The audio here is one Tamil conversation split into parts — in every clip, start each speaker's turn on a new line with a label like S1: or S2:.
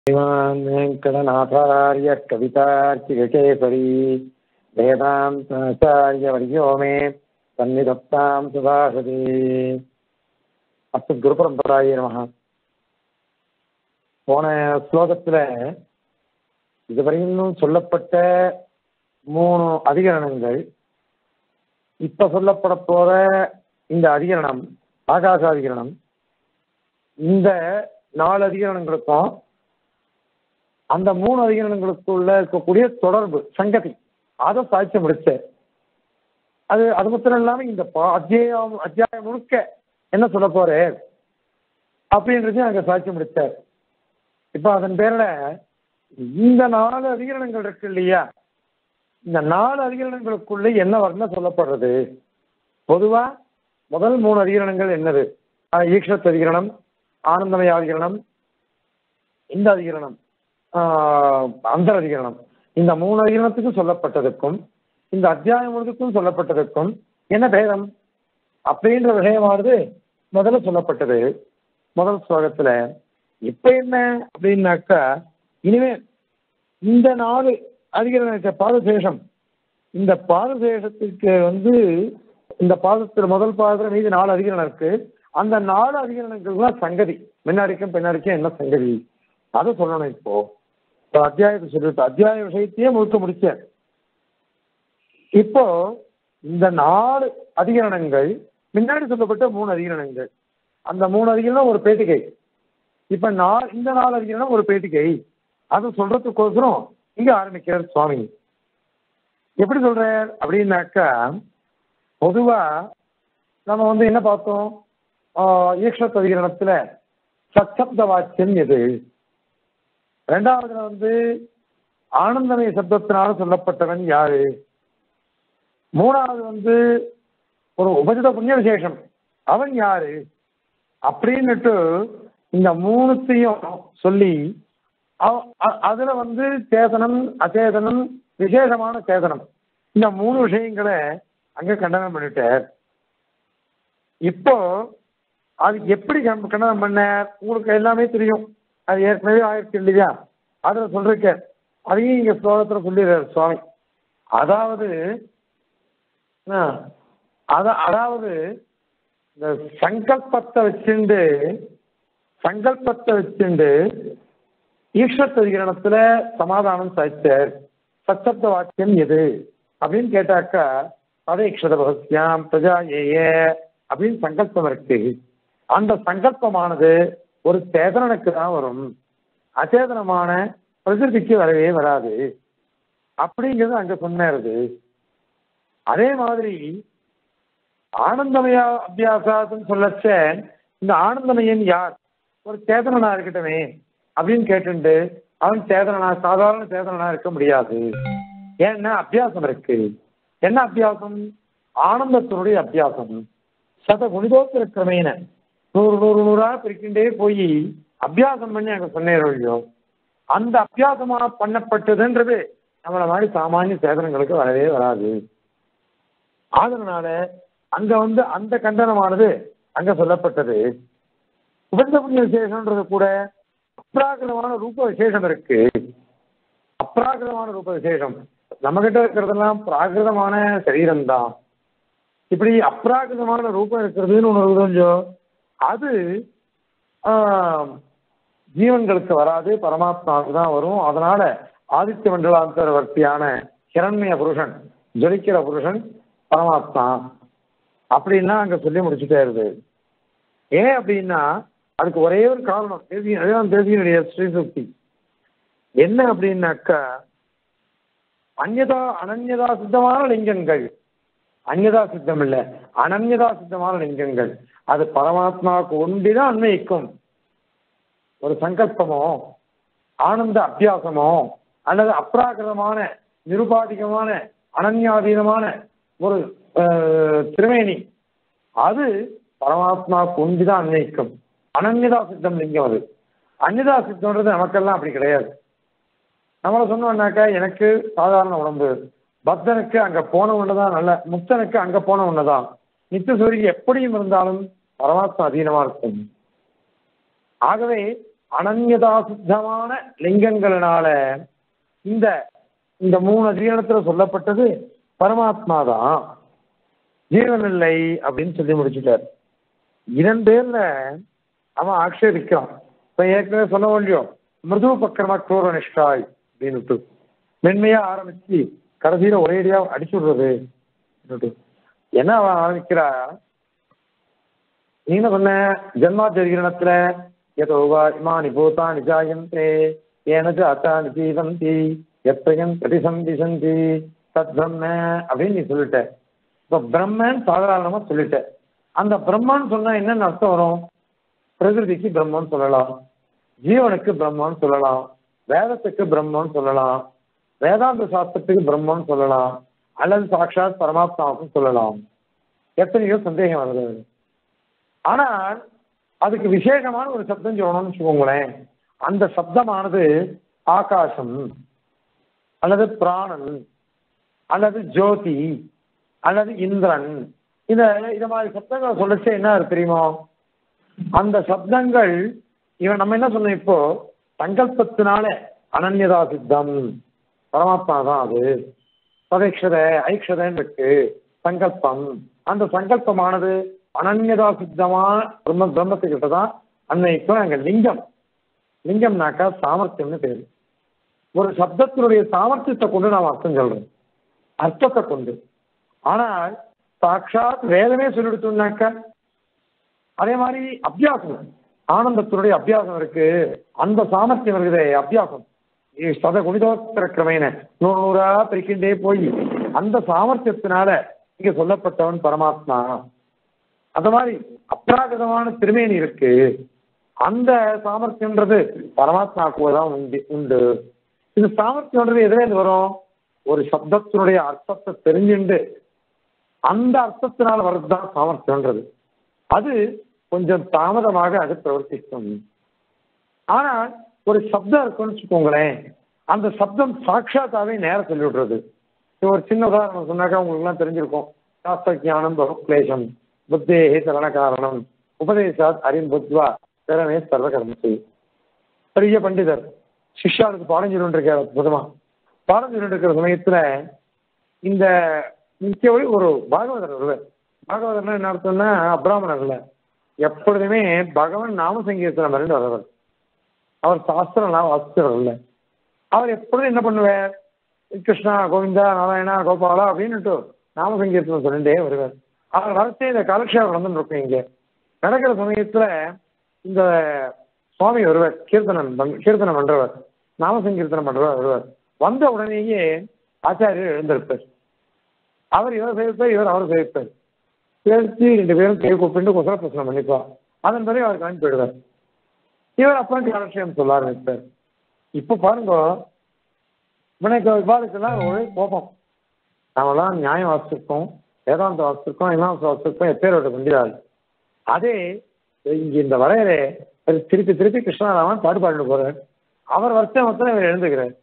S1: श्रीमान् वेङ्कटनाथार्य कवितार्चिककेसरी वेदान्ताचार्यवर्यो मे सन्निधत्तां सुभाषते அஸ்து குருபரம்பராய நமக போன ஸ்லோகத்துல இதுவரையும் சொல்லப்பட்ட மூணு அதிகரணங்கள் இப்ப சொல்லப்பட போற இந்த அதிகரணம் ஆகாச அதிகரணம் இந்த நாலு அதிகரணங்களுக்கும் அந்த மூணு அதிகரணங்களுக்குள்ள இருக்கக்கூடிய தொடர்பு சங்கதி அதை சாட்சி முடிச்ச அது அது மாத்திரம் இல்லாம இந்த பா- அத்தியாயம் அத்தியாயம் முழுக்க என்ன சொல்ல போற அப்படின்றதையும் அங்க சாட்சி முடிச்சார் இப்ப அதன் பேர்ல இந்த நாலு அதிகரணங்கள் இருக்கு இல்லையா இந்த நாலு அதிகரணங்களுக்குள்ள என்ன வர்ணம் சொல்லப்படுறது பொதுவா முதல் மூணு அதிகரணங்கள் என்னது அஹ் ஈக்ஷத் அதிகரணம் ஆனந்தமய அதிகரணம் இந்த அதிகரணம் ஆஹ் அந்தர் அதிகரணம் இந்த மூணு அதிகரணத்துக்கும் சொல்லப்பட்டதுக்கும் இந்த அத்தியாயம் முழுதுக்கும் சொல்லப்பட்டதுக்கும் என்ன பேதம் அப்படின்ற விஷயமானது முதல்ல சொல்லப்பட்டது முதல் ஸ்லோகத்துல இப்ப என்ன அப்படின்னாக்கா இனிமே இந்த நாலு அதிகரண பாதசேஷம் இந்த பாதசேஷத்துக்கு வந்து இந்த பாதத்துல முதல் பாதத்துல மீது நாலு அதிகரணம் இருக்கு அந்த நாலு அதிகரணங்கள் தான் சங்கதி முன்னாடிக்கும் பின்னாடிக்கும் என்ன சங்கதி அதை சொல்லணும் இப்போ இப்போ அத்தியாயத்தை சொல்லிட்டு அத்தியாய விஷயத்தையே முழுக்க முடிச்சேன் இப்போ இந்த நாலு அதிகரணங்கள் முன்னாடி சொல்லப்பட்ட மூணு அதிகரணங்கள் அந்த மூணு அதிகரணம் ஒரு பேட்டிகை இப்ப நா- இந்த நாலு அதிகரணம் ஒரு பேட்டிகை அது சொல்றதுக்கோசரம் இங்க ஆரம்பிக்கிறார் சுவாமி எப்படி சொல்றார் அப்படின்னாக்கா பொதுவா நம்ம வந்து என்ன பார்த்தோம் ஆஹ் ஈக்ஷத் அதிகரணத்துல சச்சப்த வாக்கியம் எது ரெண்டாவதுல வந்து ஆனந்தமய சப்தத்தினால சொல்லப்பட்டவன் யாரு மூணாவது வந்து ஒரு உபஜித புண்ணிய விசேஷம் அவன் யாரு அப்படின்னுட்டு இந்த மூணுத்தையும் சொல்லி அவ- அ- அதுல வந்து சேதனம் அச்சேதனம் விசேஷமான சேதனம் இந்த மூணு விஷயங்களை அங்க கண்டனம் பண்ணிட்டார் இப்போ அது எப்படி கண்- கண்டனம் பண்ணார் உங்களுக்கு எல்லாமே தெரியும் அது ஏற்கனவே ஆயிரத்தி இல்லையா அதுல சொல்றேன் அதையும் இங்க ஸ்லோகத்துல சொல்லிடுறாரு சுவாமி அதாவது ஆ, அத- அதாவது இந்த சங்கல்பத்தை வச்சுண்டு சங்கல்பத்தை வச்சுண்டு ஈஸ்வர அதிகரணத்துல சமாதானம் சாய்ச்சார் சச்சப்த வாக்கியம் எது அப்படின்னு கேட்டாக்கா பதேக்ஷத பகஸ்யாம் பிரஜா ஏய அப்படின்னு சங்கல்பம் இருக்கு அந்த சங்கல்பமானது ஒரு சேதனனுக்கு தான் வரும் அச்சேதனமான பிரகிருதிக்கு வரவே வராது அப்படிங்கிறது அங்க சொன்னது அதே மாதிரி ஆனந்தமய அபியாசாத்துன்னு சொல்லச்ச இந்த ஆனந்தமயன் யார் ஒரு சேதனனா இருக்கட்டுமே அப்படின்னு கேட்டுண்டு அவன் சேதனனா சாதாரண சேதனனா இருக்க முடியாது ஏன்னா அபியாசம் இருக்கு என்ன அபியாசம் ஆனந்தத்தினுடைய அபியாசம் சத குணிதோத்திர கிரமேன நூறு நூறு நூறா பிரிக்கின்றே போய் அபியாசம் பண்ணி அங்க சொன்னேன் இல்லையோ அந்த அபியாசமா பண்ணப்பட்டதுன்றது நம்மள மாதிரி சாமானிய சேதனங்களுக்கு வரவே வராது அதனால அங்க வந்து அந்த கண்டனமானது அங்க சொல்லப்பட்டது உபந்த புண்ணிய விசேஷம்ன்றது கூட அப்ராகிரமான ரூப விசேஷம் இருக்கு அப்ராகிரமான ரூப விசேஷம் நம்ம கிட்ட இருக்கிறதெல்லாம் பிராகிருதமான சரீரம் தான் இப்படி அப்ராகிருதமான ரூபம் இருக்கிறதுன்னு ஒன்று இருக்குது இல்லையோ அது ஆஹ், ஜீவன்களுக்கு வராது பரமாத்மாவுக்கு தான் வரும் அதனால ஆதித்ய மண்டலாந்தரவர்த்தியான ஹிரண்ய புருஷன் ஜொலிக்கிற புருஷன் பரமாத்மா அப்படின்னா அங்க சொல்லி முடிச்சுட்டே இருக்கு ஏன் அப்படின்னா அதுக்கு ஒரே ஒரு காரணம் தேசிய அதுதான் தேசியனுடைய ஸ்ரீசுக்தி என்ன அப்படின்னாக்கா அந்யதா அனன்யதா சித்தமான லிங்கங்கள் அந்யதா சித்தம் இல்ல அனன்யதா சித்தமான லிங்கங்கள் அது பரமாத்மாவுக்கு ஒன்றிதான் அன்வயிக்கும் ஒரு சங்கல்பமோ ஆனந்த அபியாசமோ அல்லது அப்ராகிரதமான நிருபாதிகமான அனன்யாதீனமான ஒரு அஹ், திருமேனி அது பரமாத்மாவுக்கு ஒன்றிதான் அன்வயிக்கும் அனன்யதா சித்தம் லிங்கம் அது அந்நிதா சித்தம்ன்றது நமக்கெல்லாம் அப்படி கிடையாது நம்மள சொன்னோம்னாக்கா எனக்கு சாதாரண உடம்பு பக்தனுக்கு அங்க போன ஒண்ணுதான் நல்ல முக்தனுக்கு அங்க போன ஒண்ணுதான் நித்திய சூரிய எப்படியும் இருந்தாலும் பரமாத்மா அதீனமா இருக்கும் ஆகவே அனன்யதா சித்தமான லிங்கங்களினால இந்த இந்த மூணு அதிகாரத்துல சொல்லப்பட்டது பரமாத்மா தான் ஜீவன் இல்லை அப்படின்னு சொல்லி முடிச்சுட்டார் இதன் பேர்ல அவன் ஆக்ஷேபிக்கிறான் இப்ப ஏற்கனவே சொல்ல வேண்டியோ மிருது பக்கிரமா குரோர நிஷ்டாய் அப்படின்னு மென்மையா ஆரம்பிச்சு கடைசியில ஒரேடியா அடிச்சு விடுறது என்ன அவன் ஆரம்பிக்கிறா நீ என்ன சொன்ன ஜென்மாச்சரிகரணத்துல எதோவா இமானி பூதானி ஜாயந்தே ஏனது அத்தானி ஜீவந்தி எத்தையன் பிரதிசந்திசந்தி தத் பிரம்ம அப்படின்னு நீ சொல்லிட்ட இப்ப பிரம்மன் சாதாரணமா சொல்லிட்ட அந்த பிரம்மன் சொன்னா என்னென்ன அர்த்தம் வரும் பிரகிருதிக்கு பிரம்மன் சொல்லலாம் ஜீவனுக்கு பிரம்மன் சொல்லலாம் வேதத்துக்கு பிரம்மன் சொல்லலாம் வேதாந்த சாஸ்திரத்துக்கு பிரம்மன் சொல்லலாம் அல்லது சாட்சாத் பரமாத்மாவுக்கும் சொல்லலாம் எத்தனையோ சந்தேகம் வருது ஆனால் அதுக்கு விசேஷமான ஒரு சப்தம் சொல்லணும்னு வச்சுக்கோங்களேன் அந்த சப்தமானது ஆகாசம் அல்லது பிராணன் அல்லது ஜோதி அல்லது இந்திரன் இத இத மாதிரி சப்தங்களை சொல்லச்சு என்ன இருக்கு தெரியுமா அந்த சப்தங்கள் இவன் நம்ம என்ன சொன்னோம் இப்போ சங்கல்பத்தினால அனன்யதா சித்தம் பரமாத்மா தான் அது பதேக்ஷத ஐக்ஷதன்னு இருக்கு சங்கல்பம் அந்த சங்கல்பமானது அனன்யதா சித்தமா பிரம்ம பிரம்மத்துக்கிட்ட தான் அன்னைக்கும் அங்க லிங்கம் லிங்கம்னாக்கா சாமர்த்தியம்னு பேரு ஒரு சப்தத்தினுடைய சாமர்த்தியத்தை கொண்டு நாம் அர்த்தம் சொல்றோம் அர்த்தத்தை கொண்டு ஆனால் சாட்சாத் வேதமே சொல்லிடுத்தோம்னாக்கா அதே மாதிரி அபியாசம் ஆனந்தத்தினுடைய அபியாசம் இருக்கு அந்த சாமர்த்தியம் இருக்குதே அபியாசம் சத குணிதோத்தர கிரமேன நூறு நூறா பிரிக்கின்றே போய் அந்த சாமர்த்தியத்தினால இங்க சொல்லப்பட்டவன் பரமாத்மா அந்த மாதிரி அப்ராகிதமான திருமேனி இருக்கு அந்த சாமர்த்தியன்றது பரமாத்மாவுக்கு தான் உண்டு உண்டு இந்த சாமர்த்தியன்றது எதுல இருந்து வரும் ஒரு சப்தத்தினுடைய அர்த்தத்தை தெரிஞ்சுண்டு அந்த அர்த்தத்தினால வர்றதுதான் சாமர்த்தியன்றது அது கொஞ்சம் தாமதமாக அது பிரவர்த்திக்கும் ஆனால் ஒரு சப்தம் இருக்குன்னு வச்சுக்கோங்களேன் அந்த சப்தம் சாட்சாத்தாவே நேரம் சொல்லி விடுறது ஒரு சின்ன உதாரணம் சொன்னாக்கா உங்களுக்கு எல்லாம் தெரிஞ்சிருக்கும் சாஸ்திர ஜானம் பகுக்லேஷம் புத்தேகே சரண காரணம் உபதேசாத் அறின் புத்வா திறமே சர்வ கர்மசி பெரிய பண்டிதர் சிஷ்யாவுக்கு பாடம் சொல்லிட்டு இருக்கார் அற்புதமா பாடம் சொல்லிட்டு இருக்கிற சமயத்துல இந்த முக்கியவழி ஒரு பாகவதர் ஒருவர் பாகவதர்னா என்ன அர்த்தம்னா அப்ராமணர் இல்ல எப்பொழுதுமே பகவான் நாம சங்கீர்த்தனம் மாதிரி வரவர் அவர் சாஸ்திரம்லாம் வாசிச்சவர் இல்லை அவர் எப்பொழுதும் என்ன பண்ணுவார் கிருஷ்ணா கோவிந்தா நாராயணா கோபாலா அப்படின்னுட்டு நாம சங்கீர்த்தனம் சொல்லிட்டே வருவார் அவர் வரத்தே இந்த காலக்ஷேபம் நடந்துட்டு இருக்கும் இங்க நடக்கிற சமயத்துல இந்த சுவாமி வருவார் கீர்த்தனம் பண் கீர்த்தனம் பண்றவர் நாம சங்கீர்த்தனம் பண்றவர் வருவார் வந்த உடனேயே ஆச்சாரியர் எழுந்திருப்பார் அவர் இவர் சேவிப்பார் இவர் அவர் சேவிப்பார் சேர்த்து ரெண்டு பேரும் கை கூப்பிட்டு குசல பிரச்சனை பண்ணிப்பா அதன் பிறகு அவர் கிளம்பி போயிடுவார் இவர் அப்புறம் காலக்ஷேபம் சொல்ல ஆரம்பிப்பார் இப்ப பாருங்க இவனுக்கு விவாதத்துலாம் ஒரே கோபம் நாமெல்லாம் நியாயம் வாசிச்சிருக்கோம் வேதாந்த வாசிச்சிருக்கோம் இமாம்ச வாசிச்சிருக்கோம் எப்பேரோட பண்டிதாள் அதே இங்க இந்த வரையறை திருப்பி திருப்பி கிருஷ்ணராமன் பாடு பாடிட்டு போறார் அவர் வருஷம் மொத்தம் இவர் எழுந்துக்கிறார்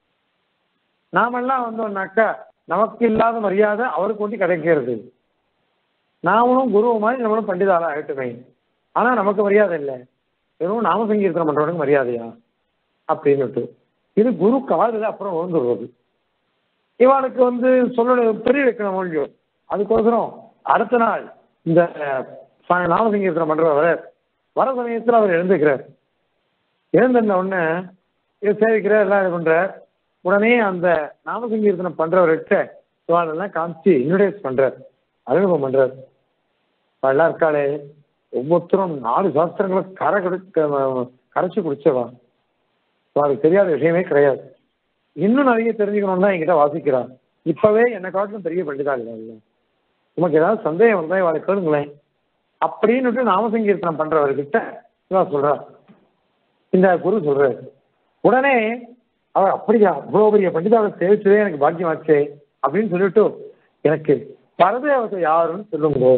S1: நாமெல்லாம் வந்தோம்னாக்கா நமக்கு இல்லாத மரியாதை அவருக்கு கொண்டு கிடைக்கிறது நாமளும் குரு மாதிரி நம்மளும் பண்டிதாளா ஆகட்டுமே ஆனா நமக்கு மரியாதை இல்லை வெறும் நாம சங்கீர்த்தனம் பண்றவனுக்கு மரியாதையா அப்படின்னுட்டு இது குரு காதுல அப்புறம் விழுந்துடுறது இவனுக்கு வந்து சொல்ல பெரிய வைக்கணும் மொழியோ அதுக்கோசரம் அடுத்த நாள் இந்த நாம சங்கீர்த்தனம் பண்றவர் வர சமயத்தில் அவர் எழுந்துக்கிறார் எழுந்திருந்த உடனே இது சேவிக்கிறார் எல்லாம் இது பண்றார் உடனே அந்த நாம சங்கீர்த்தனம் பண்றவர்கிட்ட இவாளெல்லாம் காமிச்சு இன்ட்ரடியூஸ் பண்றார் அறிமுகம் பண்றார் எல்லாம் இருக்காளே ஒவ்வொருத்தரும் நாலு சாஸ்திரங்களை கரை கெடுக்க கரைச்சி குடிச்சவா அவருக்கு தெரியாத விஷயமே கிடையாது இன்னும் நிறைய தெரிஞ்சுக்கணும் தான் என்கிட்ட வாசிக்கிறான் இப்பவே என்னை காட்டிலும் பெரிய பண்டிதாள் இல்லை உனக்கு ஏதாவது சந்தேகம் வந்தா இவாளை கேளுங்களேன் அப்படின்னுட்டு நாமசங்கீர்த்தனம் பண்றவர்கிட்ட இவன் சொல்றா இந்த குரு சொல்றாரு உடனே அவர் அப்படியா அவ்வளோ பெரிய பண்டிதாவை சேவிச்சதே எனக்கு பாக்கியமாச்சே அப்படின்னு சொல்லிட்டு எனக்கு பரதேவத்தை யாருன்னு சொல்லுங்கோ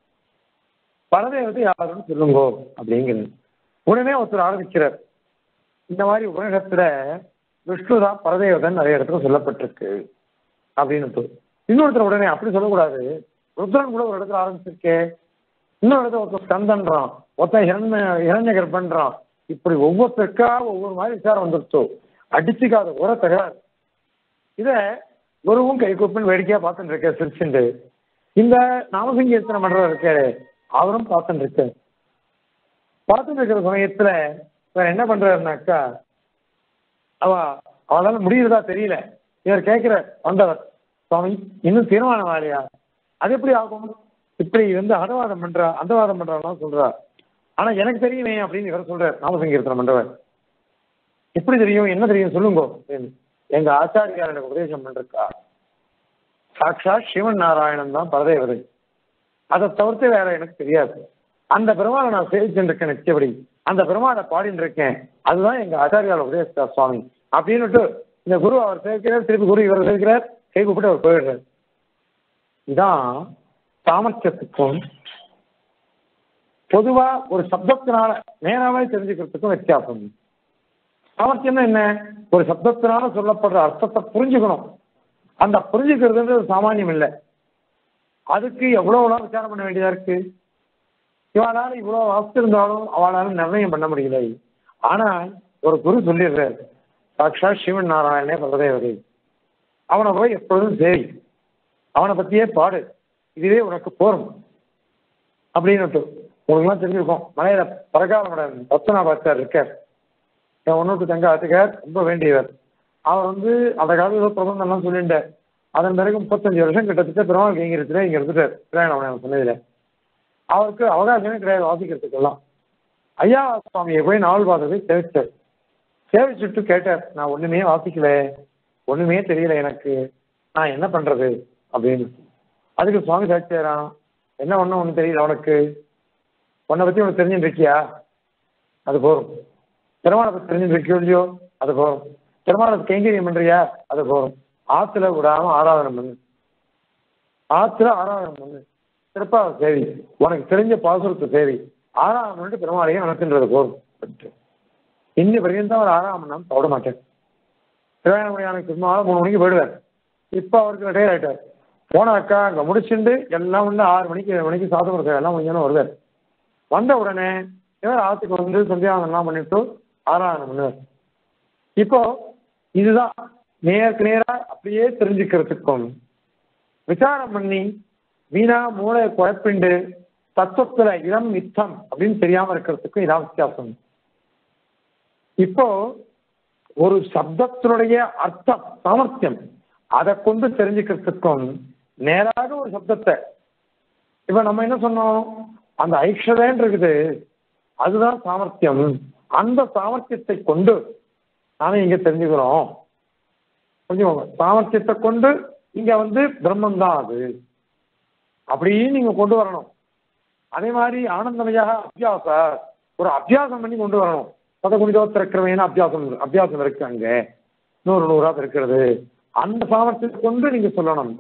S1: பரதேவத்தை யாருன்னு சொல்லுங்கோ அப்படிங்கிறது உடனே ஒருத்தர் ஆரம்பிக்கிறார் இந்த மாதிரி உபநிஷத்துல விஷ்ணு தான் பரதேவதன் நிறைய இடத்துல சொல்லப்பட்டிருக்கு அப்படின்னு இன்னொருத்தர் உடனே அப்படி சொல்லக்கூடாது ருத்ரன் கூட ஒரு இடத்துல ஆரம்பிச்சிருக்கே இன்னொரு இடத்துல ஒருத்தர் ஸ்கந்தன்றான் ஒருத்தன் இரண்ய இரண்ய கர்ப்பன்றான் இப்படி ஒவ்வொருத்தருக்கா ஒவ்வொரு மாதிரி விசாரம் வந்துருச்சோ அடிச்சுக்காத உர தகராறு இத குருவும் கை கூப்பின்னு வேடிக்கையா பார்த்துட்டு இருக்க சிரிச்சுண்டு இந்த நாமசங்கீர்த்தனை பண்றவர் இருக்காரு அவரும் பார்த்துட்டு இருக்காரு பார்த்துட்டு இருக்கிற சமயத்துல வேற என்ன பண்றாருனாக்கா அவ அவளால முடியுறதா தெரியல இவர் கேட்கிற வந்தவர் சுவாமி இன்னும் தீர்மானம் ஆகலையா அது எப்படி ஆகும் இப்படி வந்து அடவாதம் பண்றா அந்தவாதம் பண்றாலாம் சொல்றா ஆனா எனக்கு தெரியுமே அப்படின்னு இவர் சொல்றார் நாமசங்கீர்த்தனம் பண்றவர் எப்படி தெரியும் என்ன தெரியும் சொல்லுங்க அப்படின்னு. எங்க ஆச்சாரியார் எனக்கு உபதேசம் பண்ணிருக்கா சாட்சா சிவன் நாராயணன் தான் பரதேவதை அதை தவிர்த்து வேற எனக்கு தெரியாது அந்த பெருமாளை நான் சேவிச்சுட்டு இருக்கேன் நிச்சயப்படி அந்த பெருமாளை பாடிட்டு இருக்கேன் அதுதான் எங்க ஆச்சாரியால் உபதேசித்தா சுவாமி அப்படின்னுட்டு இந்த குரு அவர் சேர்க்கிறார் திருப்பி குரு இவர் சேர்க்கிறார் கை கூப்பிட்டு அவர் போயிடுறார் இதான் சாமர்த்தியத்துக்கும் பொதுவா ஒரு சப்தத்தினால நேராவே தெரிஞ்சுக்கிறதுக்கும் வித்தியாசம் சாமர்த்தியம்னா என்ன ஒரு சப்தத்தினால சொல்லப்படுற அர்த்தத்தை புரிஞ்சுக்கணும் அந்த புரிஞ்சுக்கிறதுன்றது சாமானியம் இல்லை அதுக்கு எவ்வளவுலாம் விசாரம் பண்ண வேண்டியதா இருக்கு இவளால இவ்வளவு வாசித்திருந்தாலும் அவளால நிர்ணயம் பண்ண முடியல ஆனா ஒரு குரு சொல்லிடுறாரு சாட்சா சிவன் நாராயணே பரதேவதை அவனை போய் எப்பொழுதும் சேரி அவனை பத்தியே பாடு இதுவே உனக்கு போரும் அப்படின்னு உங்களுக்குலாம் தெரிஞ்சிருக்கும் மலையில பரகாலமோட பத்மநாபாச்சார் இருக்கார் என் ஒன்றுக்கு தங்க ஆத்துக்கார் ரொம்ப வேண்டியவர் அவர் வந்து அந்த காலத்துல ஏதோ பிரபந்தம்லாம் சொல்லிட்டார் அதன் பிறகு முப்பத்தஞ்சு வருஷம் கிட்டத்தட்ட பெருமாள் கைங்கிறதுல இங்க இருந்துட்டார் பிரயாணம் சொன்னதுல அவருக்கு அவகாசமே கிடையாது வாசிக்கிறதுக்கெல்லாம் ஐயா சுவாமியை போய் நாவல் பாதத்தை சேவிச்சார் சேவிச்சுட்டு கேட்டார் நான் ஒண்ணுமே வாசிக்கல ஒண்ணுமே தெரியல எனக்கு நான் என்ன பண்றது அப்படின்னு அதுக்கு சுவாமி சாட்சியாராம் என்ன ஒண்ணும் ஒண்ணு தெரியல உனக்கு உன்னை பத்தி உனக்கு தெரிஞ்சுட்டு இருக்கியா அது போதும் பெருமாளை பத்தி தெரிஞ்சுட்டு இருக்கியோ இல்லையோ அது போதும் பெருமாளை கைங்கரியம் பண்றியா அது போதும் ஆத்துல விடாம ஆராதனை பண்ணு ஆத்துல ஆராதனை பண்ணு சிறப்பா சேவி உனக்கு தெரிஞ்ச பாசுரத்தை சேவி ஆறாம் பண்ணிட்டு பெருமாளையும் நடத்துன்றது போதும் இன்னி வரைக்கும் தான் ஒரு ஆறாம் மணி நேரம் தொட மாட்டேன் திருவாயணமணியானுக்கு சும்மா மூணு மணிக்கு போயிடுவார் இப்போ அவருக்கு ரிட்டையர் ஆயிட்டார் போனாக்கா அங்கே முடிச்சுட்டு எல்லாம் வந்து ஆறு மணிக்கு ஏழு மணிக்கு சாப்பிட எல்லாம் முடிஞ்சாலும் வருவார் வந்த உடனே இவர் ஆத்துக்கு வந்து சந்தியாவனம்லாம் பண்ணிட்டு ஆராதனை பண்ணுவார் இப்போ இதுதான் நேருக்கு நேரா அப்படியே தெரிஞ்சுக்கிறதுக்கும் விசாரம் பண்ணி வீணா மூளை குழப்பிண்டு தத்துவத்துல இடம் மித்தம் அப்படின்னு தெரியாம இருக்கிறதுக்கும் இதான் வித்தியாசம் இப்போ ஒரு சப்தத்தினுடைய அர்த்தம் சாமர்த்தியம் அதை கொண்டு தெரிஞ்சுக்கிறதுக்கும் நேராக ஒரு சப்தத்தை இப்ப நம்ம என்ன சொன்னோம் அந்த ஐக்ஷதேன் இருக்குது அதுதான் சாமர்த்தியம் அந்த சாமர்த்தியத்தை கொண்டு நாம இங்க தெரிஞ்சுக்கிறோம் புரிஞ்சுக்கோங்க சாமர்த்தியத்தை கொண்டு இங்க வந்து பிரம்மம் தான் அது அப்படின்னு நீங்க கொண்டு வரணும் அதே மாதிரி ஆனந்தமயாக அபியாச ஒரு அபியாசம் பண்ணி கொண்டு வரணும் பதகுணிதோத்திரக்கிரமையான அபியாசம் அபியாசம் இருக்கு அங்க நூறு நூறா இருக்கிறது அந்த சாமர்த்தியத்தை கொண்டு நீங்க சொல்லணும்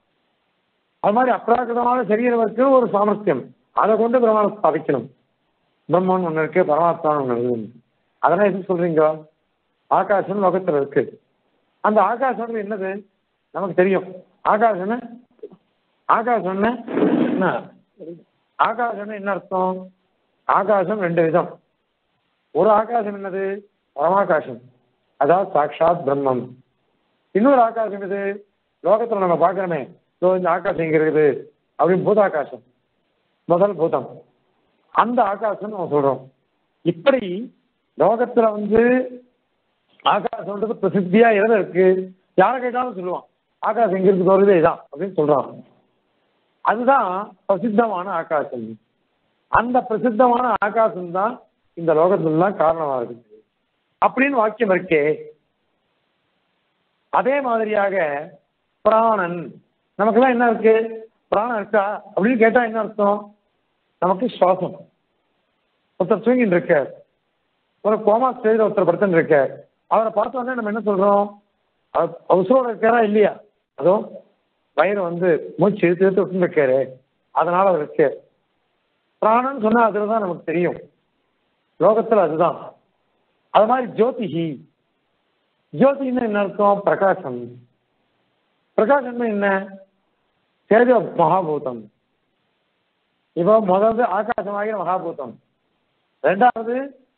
S1: அது மாதிரி அப்ராகிருதமான சரீரம் இருக்கு ஒரு சாமர்த்தியம் அதை கொண்டு பிரமாணம் ஸ்தாபிக்கணும் பிரம்மன் ஒண்ணு இருக்கு பரமாத்மான்னு ஒண்ணு இருக்கு அதெல்லாம் எது சொல்றீங்க ஆகாசம் லோகத்துல இருக்கு அந்த ஆகாசம் என்னது நமக்கு தெரியும் ஆகாசம் ஆகாசம் என்ன ஆகாசம் என்ன அர்த்தம் ஆகாசம் ரெண்டு விதம் ஒரு ஆகாசம் என்னது பரமாகாசம் அதாவது சாட்சாத் பிரம்மம் இன்னொரு ஆகாசம் இது லோகத்துல நம்ம பார்க்கிறோமே இதோ இந்த ஆகாசம் இங்க இருக்குது அப்படின்னு பூதாகாசம் முதல் பூதம் அந்த ஆகாசம் நம்ம சொல்றோம் இப்படி லோகத்துல வந்து ஆகாசம்ன்றது பிரசித்தியா எதில் இருக்கு யாரை கேட்டாலும் சொல்லுவான் ஆகாசம் எங்க இருக்கு வருது இதான் அப்படின்னு சொல்றான் அதுதான் பிரசித்தமான ஆகாசம் அந்த பிரசித்தமான ஆகாசம் தான் இந்த லோகத்துலாம் காரணமா இருக்குது அப்படின்னு வாக்கியம் இருக்கே அதே மாதிரியாக பிராணன் நமக்கெல்லாம் என்ன இருக்கு பிராணம் இருக்கா அப்படின்னு கேட்டா என்ன அர்த்தம் நமக்கு சுவாசம் ஒருத்தர் தூங்கிட்டு இருக்க ஒரு கோமா ஸ்டேஜில் ஒருத்தர் படுத்துட்டு இருக்க அவரை பார்த்த உடனே நம்ம என்ன சொல்றோம் அவசரோட இருக்காரா இல்லையா அதுவும் வயிறு வந்து மூச்சு இழுத்து இழுத்து விட்டு இருக்காரு அதனால அவர் இருக்கு பிராணன் சொன்னா அதுல தான் நமக்கு தெரியும் லோகத்துல அதுதான் அது மாதிரி ஜோதிஹி ஜோதின்னு என்ன அர்த்தம் பிரகாசம் பிரகாசம் என்ன தேஜ மகாபூதம் இப்போ முதல்ல ஆகாசமாகிற மகாபூதம் ரெண்டாவது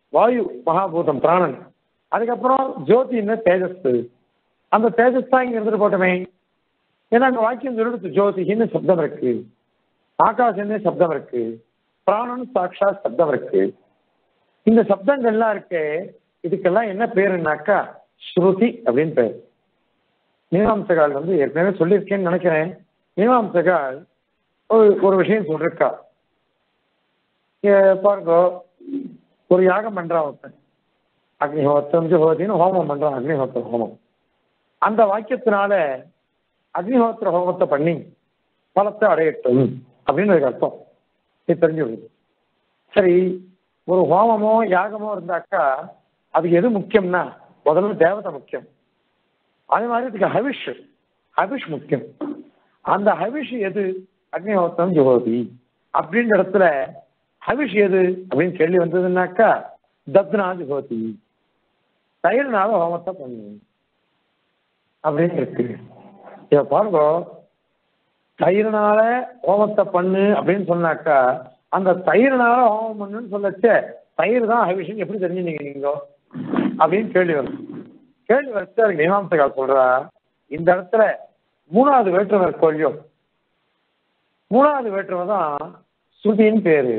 S1: வாயு மகாபூதம் பிராணன் அதுக்கப்புறம் ஜோதின்னு தேஜஸ் அந்த தேஜஸ் தான் இங்க இருந்துட்டு போட்டோமே ஏன்னா அங்க வாக்கியம் சொல்லிடுச்சு ஜோதிகின்னு சப்தம் இருக்கு ஆகாசன்னு சப்தம் இருக்கு பிராணன் சாட்சா சப்தம் இருக்கு இந்த சப்தங்கள்லாம் இருக்கு இதுக்கெல்லாம் என்ன பேருனாக்கா ஸ்ருதி அப்படின்னு பேர் மீமாம்சகால் வந்து ஏற்கனவே சொல்லியிருக்கேன்னு நினைக்கிறேன் மீமாம்சகால் ஒரு ஒரு விஷயம் சொல்லிருக்கா இங்க பாருங்க ஒரு யாகம் பண்றான் ஒருத்தன் அக்னிஹோத்திரம் ஜோதின்னு ஹோமம் பண்றான் அக்னிஹோத்திர ஹோமம் அந்த வாக்கியத்தினால அக்னிஹோத்திர ஹோமத்தை பண்ணி பலத்தை அடையட்டும் அப்படின்னு ஒரு அர்த்தம் இது தெரிஞ்சு விடுது சரி ஒரு ஹோமமோ யாகமோ இருந்தாக்கா அதுக்கு எது முக்கியம்னா முதல்ல தேவதை முக்கியம் அதே மாதிரி இதுக்கு ஹவிஷ் ஹவிஷ் முக்கியம் அந்த ஹவிஷ் எது அக்னிஹோத்திரம் ஜோதி அப்படின்ற இடத்துல ஹவிஷ் எது அப்படின்னு கேள்வி வந்ததுன்னாக்கா தத்னா ஜோதி தயிர்னால ஹோமத்தை பண்ணு அப்படின்னு இருக்கு இத பாருங்க தயிர்னால ஹோமத்தை பண்ணு அப்படின்னு சொன்னாக்கா அந்த தயிர்னால ஹோமம் பண்ணுன்னு சொல்லச்சே தயிர் தான் ஹவிஷன் எப்படி தெரிஞ்சுனீங்க நீங்க அப்படின்னு கேள்வி வரும் கேள்வி வச்சு அதுக்கு மீமாம்சகால் சொல்றா இந்த இடத்துல மூணாவது வேற்றுமை இருக்கோல்லையோ மூணாவது வேற்றுமை தான் ஸ்ருதின்னு பேரு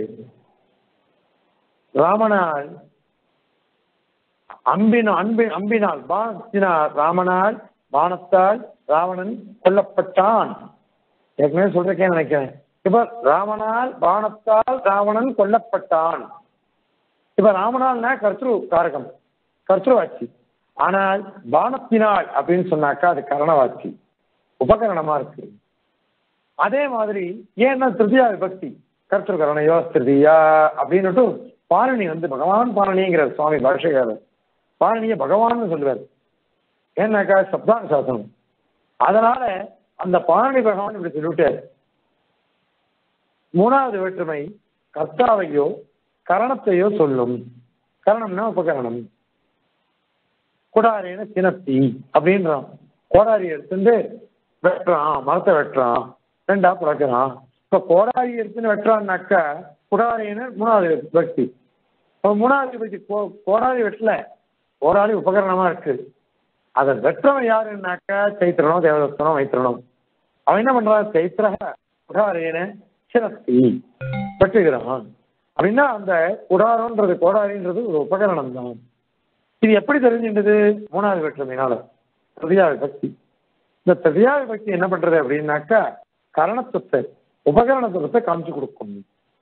S1: ராமனால் அம்பின அன்பின் அம்பினால் பானத்தினால் ராமனால் பானத்தால் ராவணன் கொல்லப்பட்டான் ஏற்கனவே சொல்றேன் நினைக்கிறேன் இப்ப ராமனால் பானத்தால் ராவணன் கொல்லப்பட்டான் இப்ப ராமனால்னா கர்த்ரு காரகம் கர்த்ருவாட்சி ஆனால் பானத்தினால் அப்படின்னு சொன்னாக்கா அது கரணவாட்சி உபகரணமா இருக்கு அதே மாதிரி ஏன்னா திருதியா விபக்தி கர்த்திரு கரணையோ திருதியா அப்படின்னுட்டு பாரணி வந்து பகவான் பாரணிங்கிற சுவாமி பாஷகாரர் பாரணிய பகவான் சொல்லுவார் ஏன்னாக்கா சப்தான சாசனம் அதனால அந்த பாரணி பகவான் இப்படி சொல்லிவிட்டார் மூணாவது வேற்றுமை கர்த்தாவையோ கரணத்தையோ சொல்லும் கரணம்னா உபகரணம் குடாரின சினத்தி அப்படின்றான் கோடாரி எடுத்துட்டு வெட்டுறான் மரத்தை வெட்டுறான் ரெண்டா புடக்கிறான் இப்ப கோடாரி எடுத்துன்னு வெட்டுறான்னாக்கா குடாரின்னு மூணாவது விபக்தி இப்ப மூணாவது விபக்தி கோ- கோடாரி வெட்டல கோடாரி உபகரணமா இருக்கு அதை வெற்றவன் யாருன்னாக்கா சைத்திரனோ தேவதத்தனோ வைத்திரனோ அவன் என்ன பண்றான் சைத்திரக குடாரேன சிரஸ்தி வெட்டுகிறான் அப்படின்னா அந்த குடாரன்றது கோடாரின்றது ஒரு உபகரணம் தான் இது எப்படி தெரிஞ்சின்றது மூணாவது வேற்றுமையினால திருதியா விபக்தி இந்த திருதியா விபக்தி என்ன பண்றது அப்படின்னாக்கா கரணத்துவத்தை உபகரணத்துவத்தை காமிச்சு கொடுக்கும்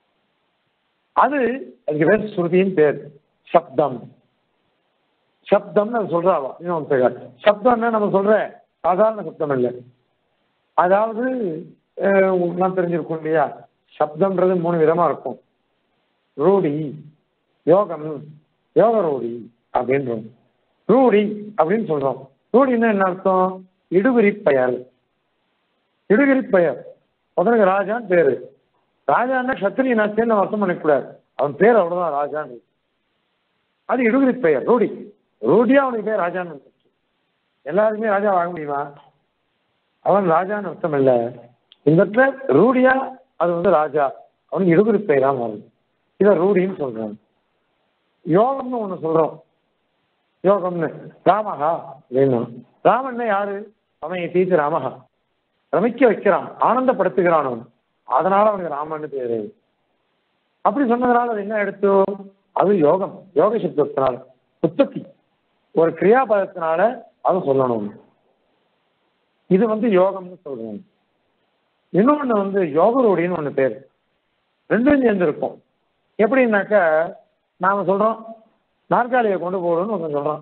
S1: அது அதுக்கு பேர் ஸ்ருதியின் பேர் சப்தம் சப்தம்னு அது சொல்றாவா இன்னும் பேர் சப்தம்னா நம்ம சொல்ற சாதாரண சப்தம் இல்லை அதாவது அஹ், உங்களுக்கு தெரிஞ்சிருக்கும் இல்லையா சப்தம்ன்றது மூணு விதமா இருக்கும் ரூடி யோகம் யோக ரூடி அப்படின்றோம் ரூடி அப்படின்னு சொல்றோம் ரூடின்னா என்ன அர்த்தம் இடுவிரி பெயர் இடுவிரி பெயர் முதலுக்கு ராஜான்னு பேரு ராஜான்னா சத்திரியனாச்சேன்னு நம்ம அர்த்தம் பண்ணிக்கூடாது அவன் பேர் அவ்வளவுதான் ராஜான்னு அது இடுவிரி பெயர் ரூடி ரூடியா அவனுக்கு பேர் ராஜான்னு வந்துருச்சு எல்லாருக்குமே ராஜா வாங்க முடியுமா அவன் ராஜான்னு அர்த்தம் இல்லை இந்த இடத்துல ரூடியா அது வந்து ராஜா அவனுக்கு இடுகுறி பெயரா மாறுது இதை ரூடின்னு சொல்றாங்க யோகம்னு ஒண்ணு சொல்றோம் யோகம்னு ராமஹா அப்படின்னா ராமன்னா யாரு அவன் தீச்சு ராமஹா ரமிக்க வைக்கிறான் ஆனந்தப்படுத்துகிறான் அவன் அதனால அவனுக்கு ராமன்னு பேரு அப்படி சொன்னதுனால அது என்ன எடுத்து அது யோகம் யோக சப்தத்தினால உற்பத்தி ஒரு கிரியாபதத்தினால அதை சொல்லணும் இது வந்து யோகம்னு சொல்றோம் இன்னொன்னு வந்து யோகரோடின்னு ஒண்ணு பேர் ரெண்டும் சேர்ந்து இருக்கும் எப்படின்னாக்கா நாம சொல்றோம் நாற்காலியை கொண்டு போடுன்னு ஒருத்தன் சொல்றான்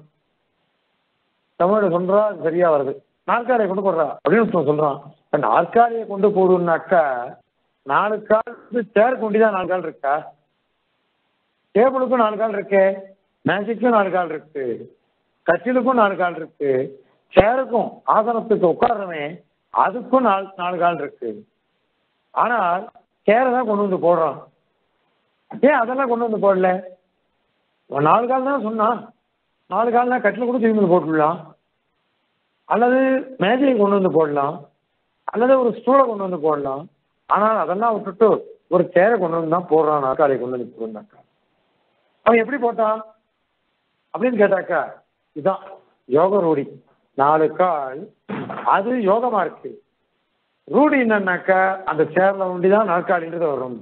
S1: தமிழ்ல சொல்றா அது சரியா வருது நாற்காலியை கொண்டு போடுறா அப்படின்னு ஒருத்தன் சொல்றான் இப்ப நாற்காலியை கொண்டு போடுன்னாக்கா நாலு கால் வந்து சேர் கொண்டிதான் நாலு கால் இருக்கா டேபிளுக்கும் நாலு கால் இருக்கு மேஜிக்கும் நாலு கால் இருக்கு கட்டிலுக்கும் நாலு கால் இருக்கு சேருக்கும் ஆசனத்துக்கு உட்கார்றமே அதுக்கும் நாலு நாலு கால் இருக்கு ஆனால் சேரை தான் கொண்டு வந்து போடுறான் ஏன் அதெல்லாம் கொண்டு வந்து போடல அவன் நாலு கால் தான் சொன்னான் நாலு கால்னா கட்டில் கூட திரும்பி போட்டுடலாம் அல்லது மேஜையை கொண்டு வந்து போடலாம் அல்லது ஒரு ஸ்டூலை கொண்டு வந்து போடலாம் ஆனால் அதெல்லாம் விட்டுட்டு ஒரு சேரை கொண்டு வந்து தான் போடுறான் நாற்காலியை கொண்டு வந்து போடுறாக்கா அவன் எப்படி போட்டான் அப்படின்னு கேட்டாக்கா இதான் யோக ரூடி நாலு கால் அது யோகமா இருக்கு ரூடி என்னன்னாக்கா அந்த சேர்ல ஒண்டி தான் நாற்காலின்றது வரும்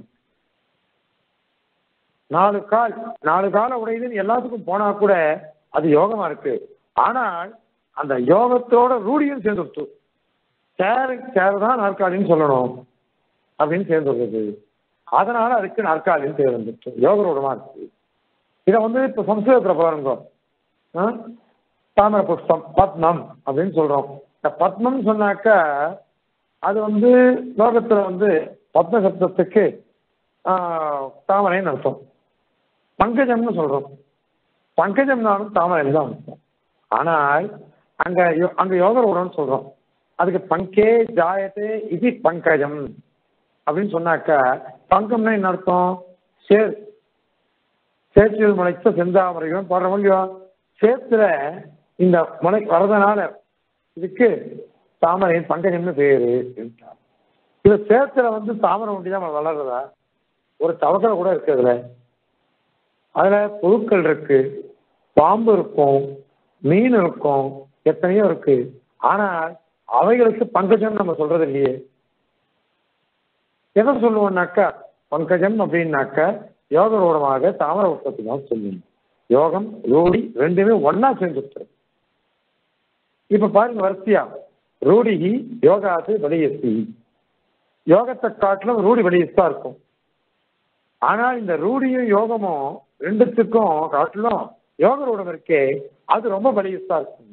S1: நாலு கால் நாலு கால உடையுதுன்னு எல்லாத்துக்கும் போனா கூட அது யோகமா இருக்கு ஆனால் அந்த யோகத்தோட ரூடியும் சேர்ந்துடுத்து சேரு சேரு தான் நாற்காலின்னு சொல்லணும் அப்படின்னு சேர்ந்துடுறது அதனால அதுக்கு நாற்காலின்னு பேர் வந்துச்சு யோக ரூடமா இருக்கு இதை வந்து இப்ப சம்ஸ்கிருதத்துல பாருங்க ஆ? தாமர புஷ்பம் பத்மம் அப்படின்னு சொல்றோம் இந்த பத்மம் சொன்னாக்கா அது வந்து லோகத்துல வந்து பத்ம சப்தத்துக்கு ஆ, தாமரைன்னு அர்த்தம் பங்கஜம்னு சொல்றோம் பங்கஜம்னாலும் தாமரை தான் அர்த்தம் ஆனால் அங்க யோ- அங்க யோகரோடன்னு சொல்றோம் அதுக்கு பங்கே ஜாயத்தே இது பங்கஜம் அப்படின்னு சொன்னாக்கா பங்கம்னா என்ன அர்த்தம் சேர் சேற்றில் முளைத்த செந்தாமரையும் பாடுற முடியும் சேத்துல இந்த முளை வரதுனால இதுக்கு தாமரை பங்கஜம்னு பேரு அப்படின்ட்டார். இது சேத்துல வந்து தாமரை ஒண்டி தான் வளர்றதா ஒரு தவக்கலை கூட இருக்கு அதுல அதுல புழுக்கள் இருக்கு பாம்பு இருக்கும் மீன் இருக்கும் எத்தனையோ இருக்கு ஆனால் அவைகளுக்கு பங்கஜம் நம்ம சொல்றது இல்லையே எதை சொல்லுவோம்னாக்கா பங்கஜம் அப்படின்னாக்கா யோகரோடமாக தாமர உற்பத்தி தான் சொல்லுவோம் யோகம் ரூடி ரெண்டுமே ஒன்னா சேர்ந்துட்டு இப்ப பாருங்க வரிசையா ரூடிகி யோகாது வெளியசி யோகத்தை காட்டிலும் ரூடி வெளியஸ்தா இருக்கும் ஆனால் இந்த ரூடியும் யோகமும் ரெண்டுத்துக்கும் காட்டிலும் யோக ரூடம் இருக்கே அது ரொம்ப பலியஸ்தா இருக்கும்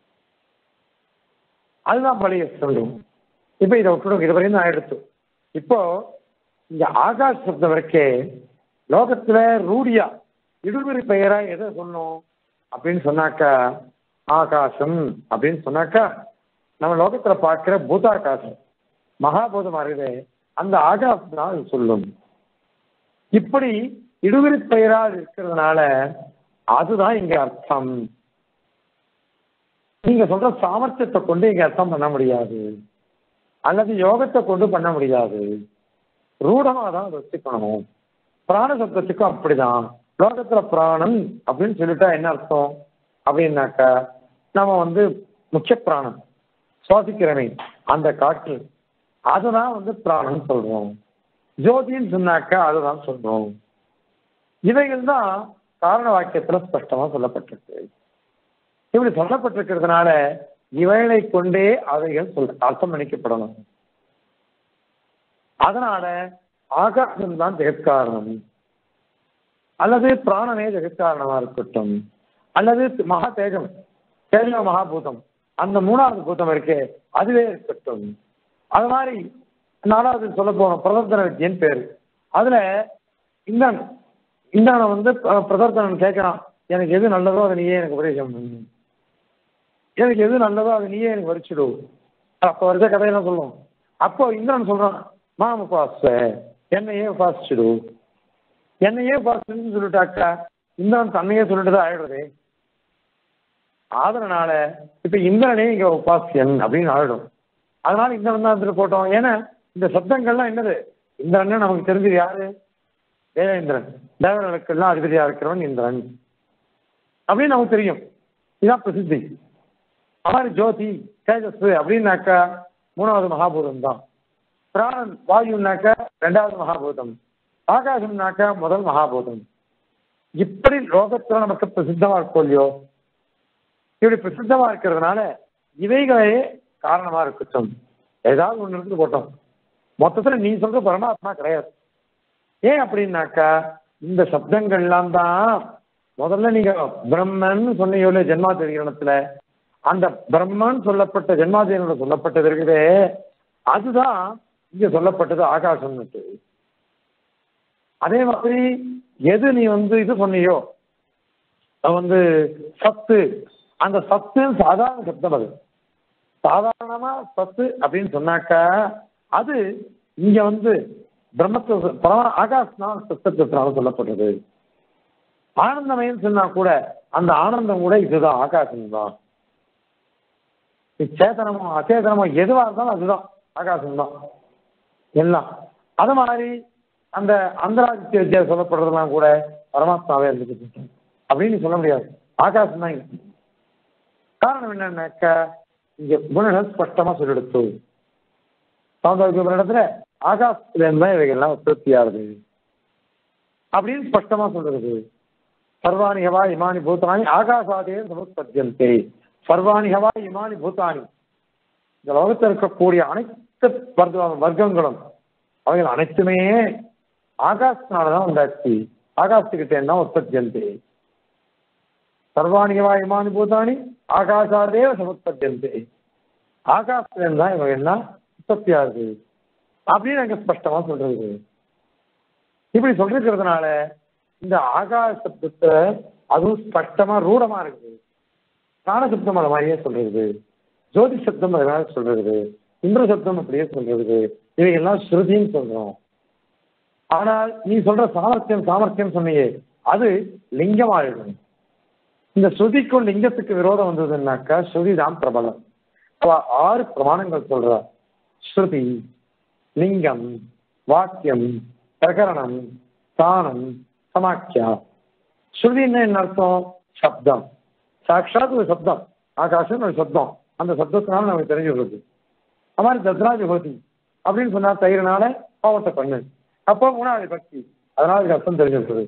S1: அதுதான் பலியஸ் சொல்லும் இப்ப இதை விட்டுடும் இது வரையும் தான் ஆயிடுச்சு இப்போ இந்த ஆகாஷ் சப்தம் இருக்கே லோகத்துல ரூடியா இடுபறி பெயரா எதை சொன்னோம் அப்படின்னு சொன்னாக்கா ஆகாசம் அப்படின்னு சொன்னாக்கா நம்ம லோகத்துல பார்க்கிற பூதாகாசம் மகாபூதம் அறிவே அந்த ஆகாசம் தான் அது சொல்லும் இப்படி இடுவிரி பெயரால் இருக்கிறதுனால அதுதான் இங்க அர்த்தம் நீங்க சொல்ற சாமர்த்தியத்தை கொண்டு இங்க அர்த்தம் பண்ண முடியாது அல்லது யோகத்தை கொண்டு பண்ண முடியாது ரூடமா தான் அதை வச்சுக்கணும் பிராண சப்தத்துக்கும் அப்படிதான் லோகத்துல பிராணன் அப்படின்னு சொல்லிட்டா என்ன அர்த்தம் அப்படின்னாக்கா நம்ம வந்து முக்கிய பிராணம் சுவாசிக்கிறமே அந்த காற்று அதுதான் வந்து பிராணன் சொல்றோம் ஜோதின்னு சொன்னாக்கா அதுதான் சொல்றோம் இவைகள் தான் காரண வாக்கியத்துல ஸ்பஷ்டமா சொல்லப்பட்டிருக்கு இப்படி சொல்லப்பட்டிருக்கிறதுனால இவைகளை கொண்டே அவைகள் சொல் அர்த்தம் பண்ணிக்கப்படணும் அதனால ஆகாசம் தான் ஜெகத்காரணம் அல்லது பிராணனே ஜெகத்காரணமா இருக்கட்டும் அல்லது மகா தேஜம் தேஜ மகாபூதம் அந்த மூணாவது பூதம் இருக்கே அதுவே இருக்கட்டும் அது மாதிரி நாலாவது சொல்ல போறோம் பிரதர்த்தன வித்தியன் பேரு அதுல இந்திரன் இந்திரனை வந்து பிர- பிரதர்த்தனன் கேட்கறான் எனக்கு எது நல்லதோ அதை நீயே எனக்கு உபதேசம் பண்ணு எனக்கு எது நல்லதோ அதை நீயே எனக்கு வரிச்சிடு அப்போ வருத கதையெல்லாம் சொல்லுவோம் அப்போ இந்திரன் சொல்றான் மாம் உபாச என்னையே உபாசிச்சிடு என்னையே உபாசிச்சுன்னு சொல்லிட்டாக்கா இந்திரன் தன்னையே சொல்லிட்டு தான் ஆயிடுறதே அதனால இப்ப இந்திரனே இங்க உபாசியன் அப்படின்னு ஆயிடும் அதனால இந்திரன் தான் இருந்துட்டு போட்டோம் ஏன்னா இந்த சப்தங்கள்லாம் என்னது இந்திரன் நமக்கு தெரிஞ்சது யாரு தேவேந்திரன் தேவர்களுக்கெல்லாம் அதிபதியா இருக்கிறவன் இந்திரன் அப்படின்னு நமக்கு தெரியும் இதான் பிரசித்தி அமாரி ஜோதி தேஜஸ் அப்படின்னாக்கா மூணாவது மகாபூதம் தான் பிராணன் வாயுனாக்கா ரெண்டாவது மகாபூதம் ஆகாசம்னாக்கா முதல் மகாபூதம் இப்படி லோகத்துல நமக்கு பிரசித்தமா இருக்கும் இல்லையோ இப்படி பிரசித்தமா இருக்கிறதுனால இவைகளே காரணமா இருக்கட்டும் ஏதாவது ஒண்ணு இருந்து போட்டோம் மொத்தத்துல நீ சொல்ற பரமாத்மா கிடையாது ஏன் அப்படின்னாக்கா இந்த சப்தங்கள்லாம் தான் முதல்ல நீங்க பிரம்மன் சொன்னீங்க ஜென்மாதிகரணத்துல அந்த பிரம்மன் சொல்லப்பட்ட ஜென்மாதிகரணம் சொல்லப்பட்டது இருக்குதே அதுதான் இங்க சொல்லப்பட்டது ஆகாசம்னுட்டு அதே மாதிரி எது நீ வந்து இது சொன்னியோ அது வந்து சத்து அந்த சத்து சாதாரண சப்தம் அது சாதாரணமா சத்து அப்படின்னு சொன்னாக்கா அது இங்க வந்து பிரம்மத்தை பரம ஆகாசனால சத்தத்தினால சொல்லப்பட்டது ஆனந்தமயம் சொன்னா கூட அந்த ஆனந்தம் கூட இதுதான் ஆகாசம் தான் சேதனமோ அச்சேதனமோ எதுவா இருந்தாலும் அதுதான் ஆகாசம் தான் எல்லாம் அது மாதிரி அந்த அந்தராதித்ய வித்யா சொல்லப்படுறதெல்லாம் கூட பரமாத்மாவே இருந்துட்டு அப்படின்னு சொல்ல முடியாது ஆகாசம் தான் இங்க காரணம் என்னன்னாக்கா இங்க குணங்கள் ஸ்பஷ்டமா சொல்லிடுத்து சௌந்தர்ய இடத்துல ஆகாசத்துல இருந்தா இவைகள்லாம் உற்பத்தி ஆகுது அப்படின்னு ஸ்பஷ்டமா சொல்றது சர்வாணி ஹவா இமானி பூத்தானி ஆகாசாதே சமுத்பத்தியந்தே சர்வாணி ஹவா இமானி பூத்தானி இந்த லோகத்தில் இருக்கக்கூடிய அனைத்து வர்க்க வர்க்கங்களும் அவைகள் அனைத்துமே ஆகாசத்தினாலதான் உண்டாச்சு ஆகாசத்துக்கிட்ட என்ன உற்பத்தியந்தே சர்வாணி ஹவா இமானி பூத்தானி ஆகாசாதே சமுத்பத்தியந்தே ஆகாசத்துல இருந்தா இவங்க என்ன உற்பத்தி ஆகுது அப்படின்னு அங்க ஸ்பஷ்டமா சொல்றது இப்படி சொல்லிருக்கிறதுனால இந்த ஆகாச சப்தத்தை அதுவும் ஸ்பஷ்டமா ரூடமா இருக்குது பிராண சப்தம் அது மாதிரியே சொல்றது ஜோதி சப்தம் அது மாதிரி சொல்றது இந்திர சப்தம் அப்படியே சொல்றது இவைகள்லாம் ஸ்ருதின்னு சொல்றோம் ஆனால் நீ சொல்ற சாமர்த்தியம் சாமர்த்தியம் சொன்னியே அது லிங்கமாயிடும் இந்த ஸ்ருதிக்கும் லிங்கத்துக்கு விரோதம் வந்ததுன்னாக்கா ஸ்ருதி தான் பிரபலம் அவ ஆறு பிரமாணங்கள் சொல்றா ஸ்ருதி லிங்கம் வாக்கியம் பிரகரணம் ஸ்தானம் சமாக்கியா ஸ்ருதின்னா என்ன அர்த்தம் சப்தம் சாட்சாத் ஒரு சப்தம் ஆகாசம் ஒரு சப்தம் அந்த சப்தத்தினால நமக்கு தெரிஞ்சுடுறது அது மாதிரி தத்ராஜ ஹோதி அப்படின்னு சொன்னா தயிர்னால பாவத்தை பண்ணு அப்போ மூணாவது பக்தி அதனால அதுக்கு அர்த்தம் தெரிஞ்சிருக்குது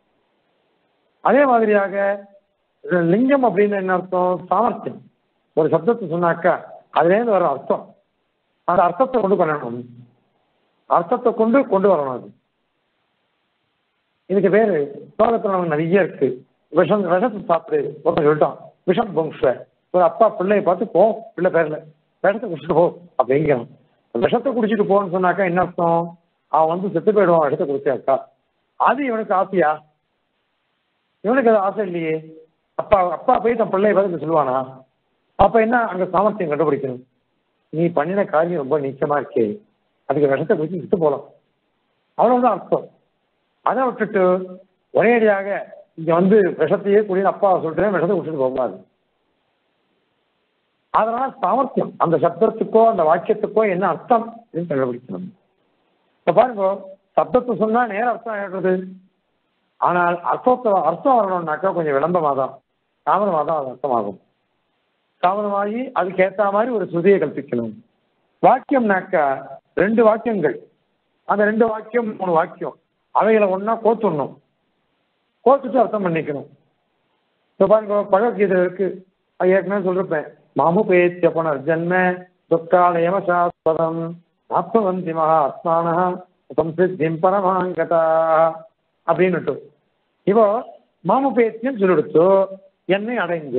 S1: அதே மாதிரியாக லிங்கம் அப்படின்னு என்ன அர்த்தம் சாமர்த்தியம் ஒரு சப்தத்தை சொன்னாக்கா அதுலேருந்து வர அர்த்தம் அந்த அர்த்தத்தை கொண்டு பண்ணணும் அர்த்தத்தை கொண்டு கொண்டு வரணும் அது இதுக்கு பேரு லோகத்துல நமக்கு நிறைய இருக்கு விஷம் விஷத்தை சாப்பிடு ஒருத்தன் சொல்லிட்டான் விஷம் பொங்ஷ ஒரு அப்பா பிள்ளைய பார்த்து போ பிள்ளை பேர்ல விஷத்தை குடிச்சிட்டு போ அப்படிங்கிறான் விஷத்தை குடிச்சிட்டு போன்னு சொன்னாக்கா என்ன அர்த்தம் அவன் வந்து செத்து போயிடுவான் விஷத்தை குடிச்சாக்கா அது இவனுக்கு ஆசையா இவனுக்கு அது ஆசை இல்லையே அப்பா அப்பா போய் தன் பிள்ளைய பார்த்து சொல்லுவானா அப்ப என்ன அங்க சாமர்த்தியம் கண்டுபிடிக்கணும் நீ பண்ணின காரியம் ரொம்ப நீச்சமா இருக்கே அதுக்கு விஷத்தை குடிச்சு விட்டு போலாம் அவ்வளவுதான் அர்த்தம் அதை விட்டுட்டு ஒரேடியாக இங்க வந்து விஷத்தையே குடின்னு அப்பா சொல்றேன் விஷத்தை குடிச்சிட்டு போகக்கூடாது அதனால சாமர்த்தியம் அந்த சப்தத்துக்கோ அந்த வாக்கியத்துக்கோ என்ன அர்த்தம் அப்படின்னு கண்டுபிடிக்கணும் இப்ப பாருங்க சப்தத்தை சொன்னா நேர அர்த்தம் ஆயிடுறது ஆனால் அர்த்தத்தை அர்த்தம் வரணும்னாக்கா கொஞ்சம் விளம்பரமா தான் தாமதமாக தான் அது அர்த்தமாகும் தாமதமாகி அதுக்கு ஏற்ற மாதிரி ஒரு சுதியை கல்பிக்கணும் வாக்கியம்னாக்கா ரெண்டு வாக்கியங்கள் அந்த ரெண்டு வாக்கியம் மூணு வாக்கியம் அவைகளை ஒன்றா கோத்துடணும் கோத்துட்டு அர்த்தம் பண்ணிக்கணும் இப்போ பாருங்க பகவத்கீதை இருக்கு அது ஏற்கனவே சொல்லிருப்பேன் மாமுபேத்திய புனர்ஜன்ம துக்காலயம சாஸ்வதம் ஆத்மவந்தி மகாத்மான சம்சித்திம் பரமாங்கதா அப்படின்னுட்டு இப்போ மாமுபேத்தியம் சொல்லிடுத்து என்னை அடைந்து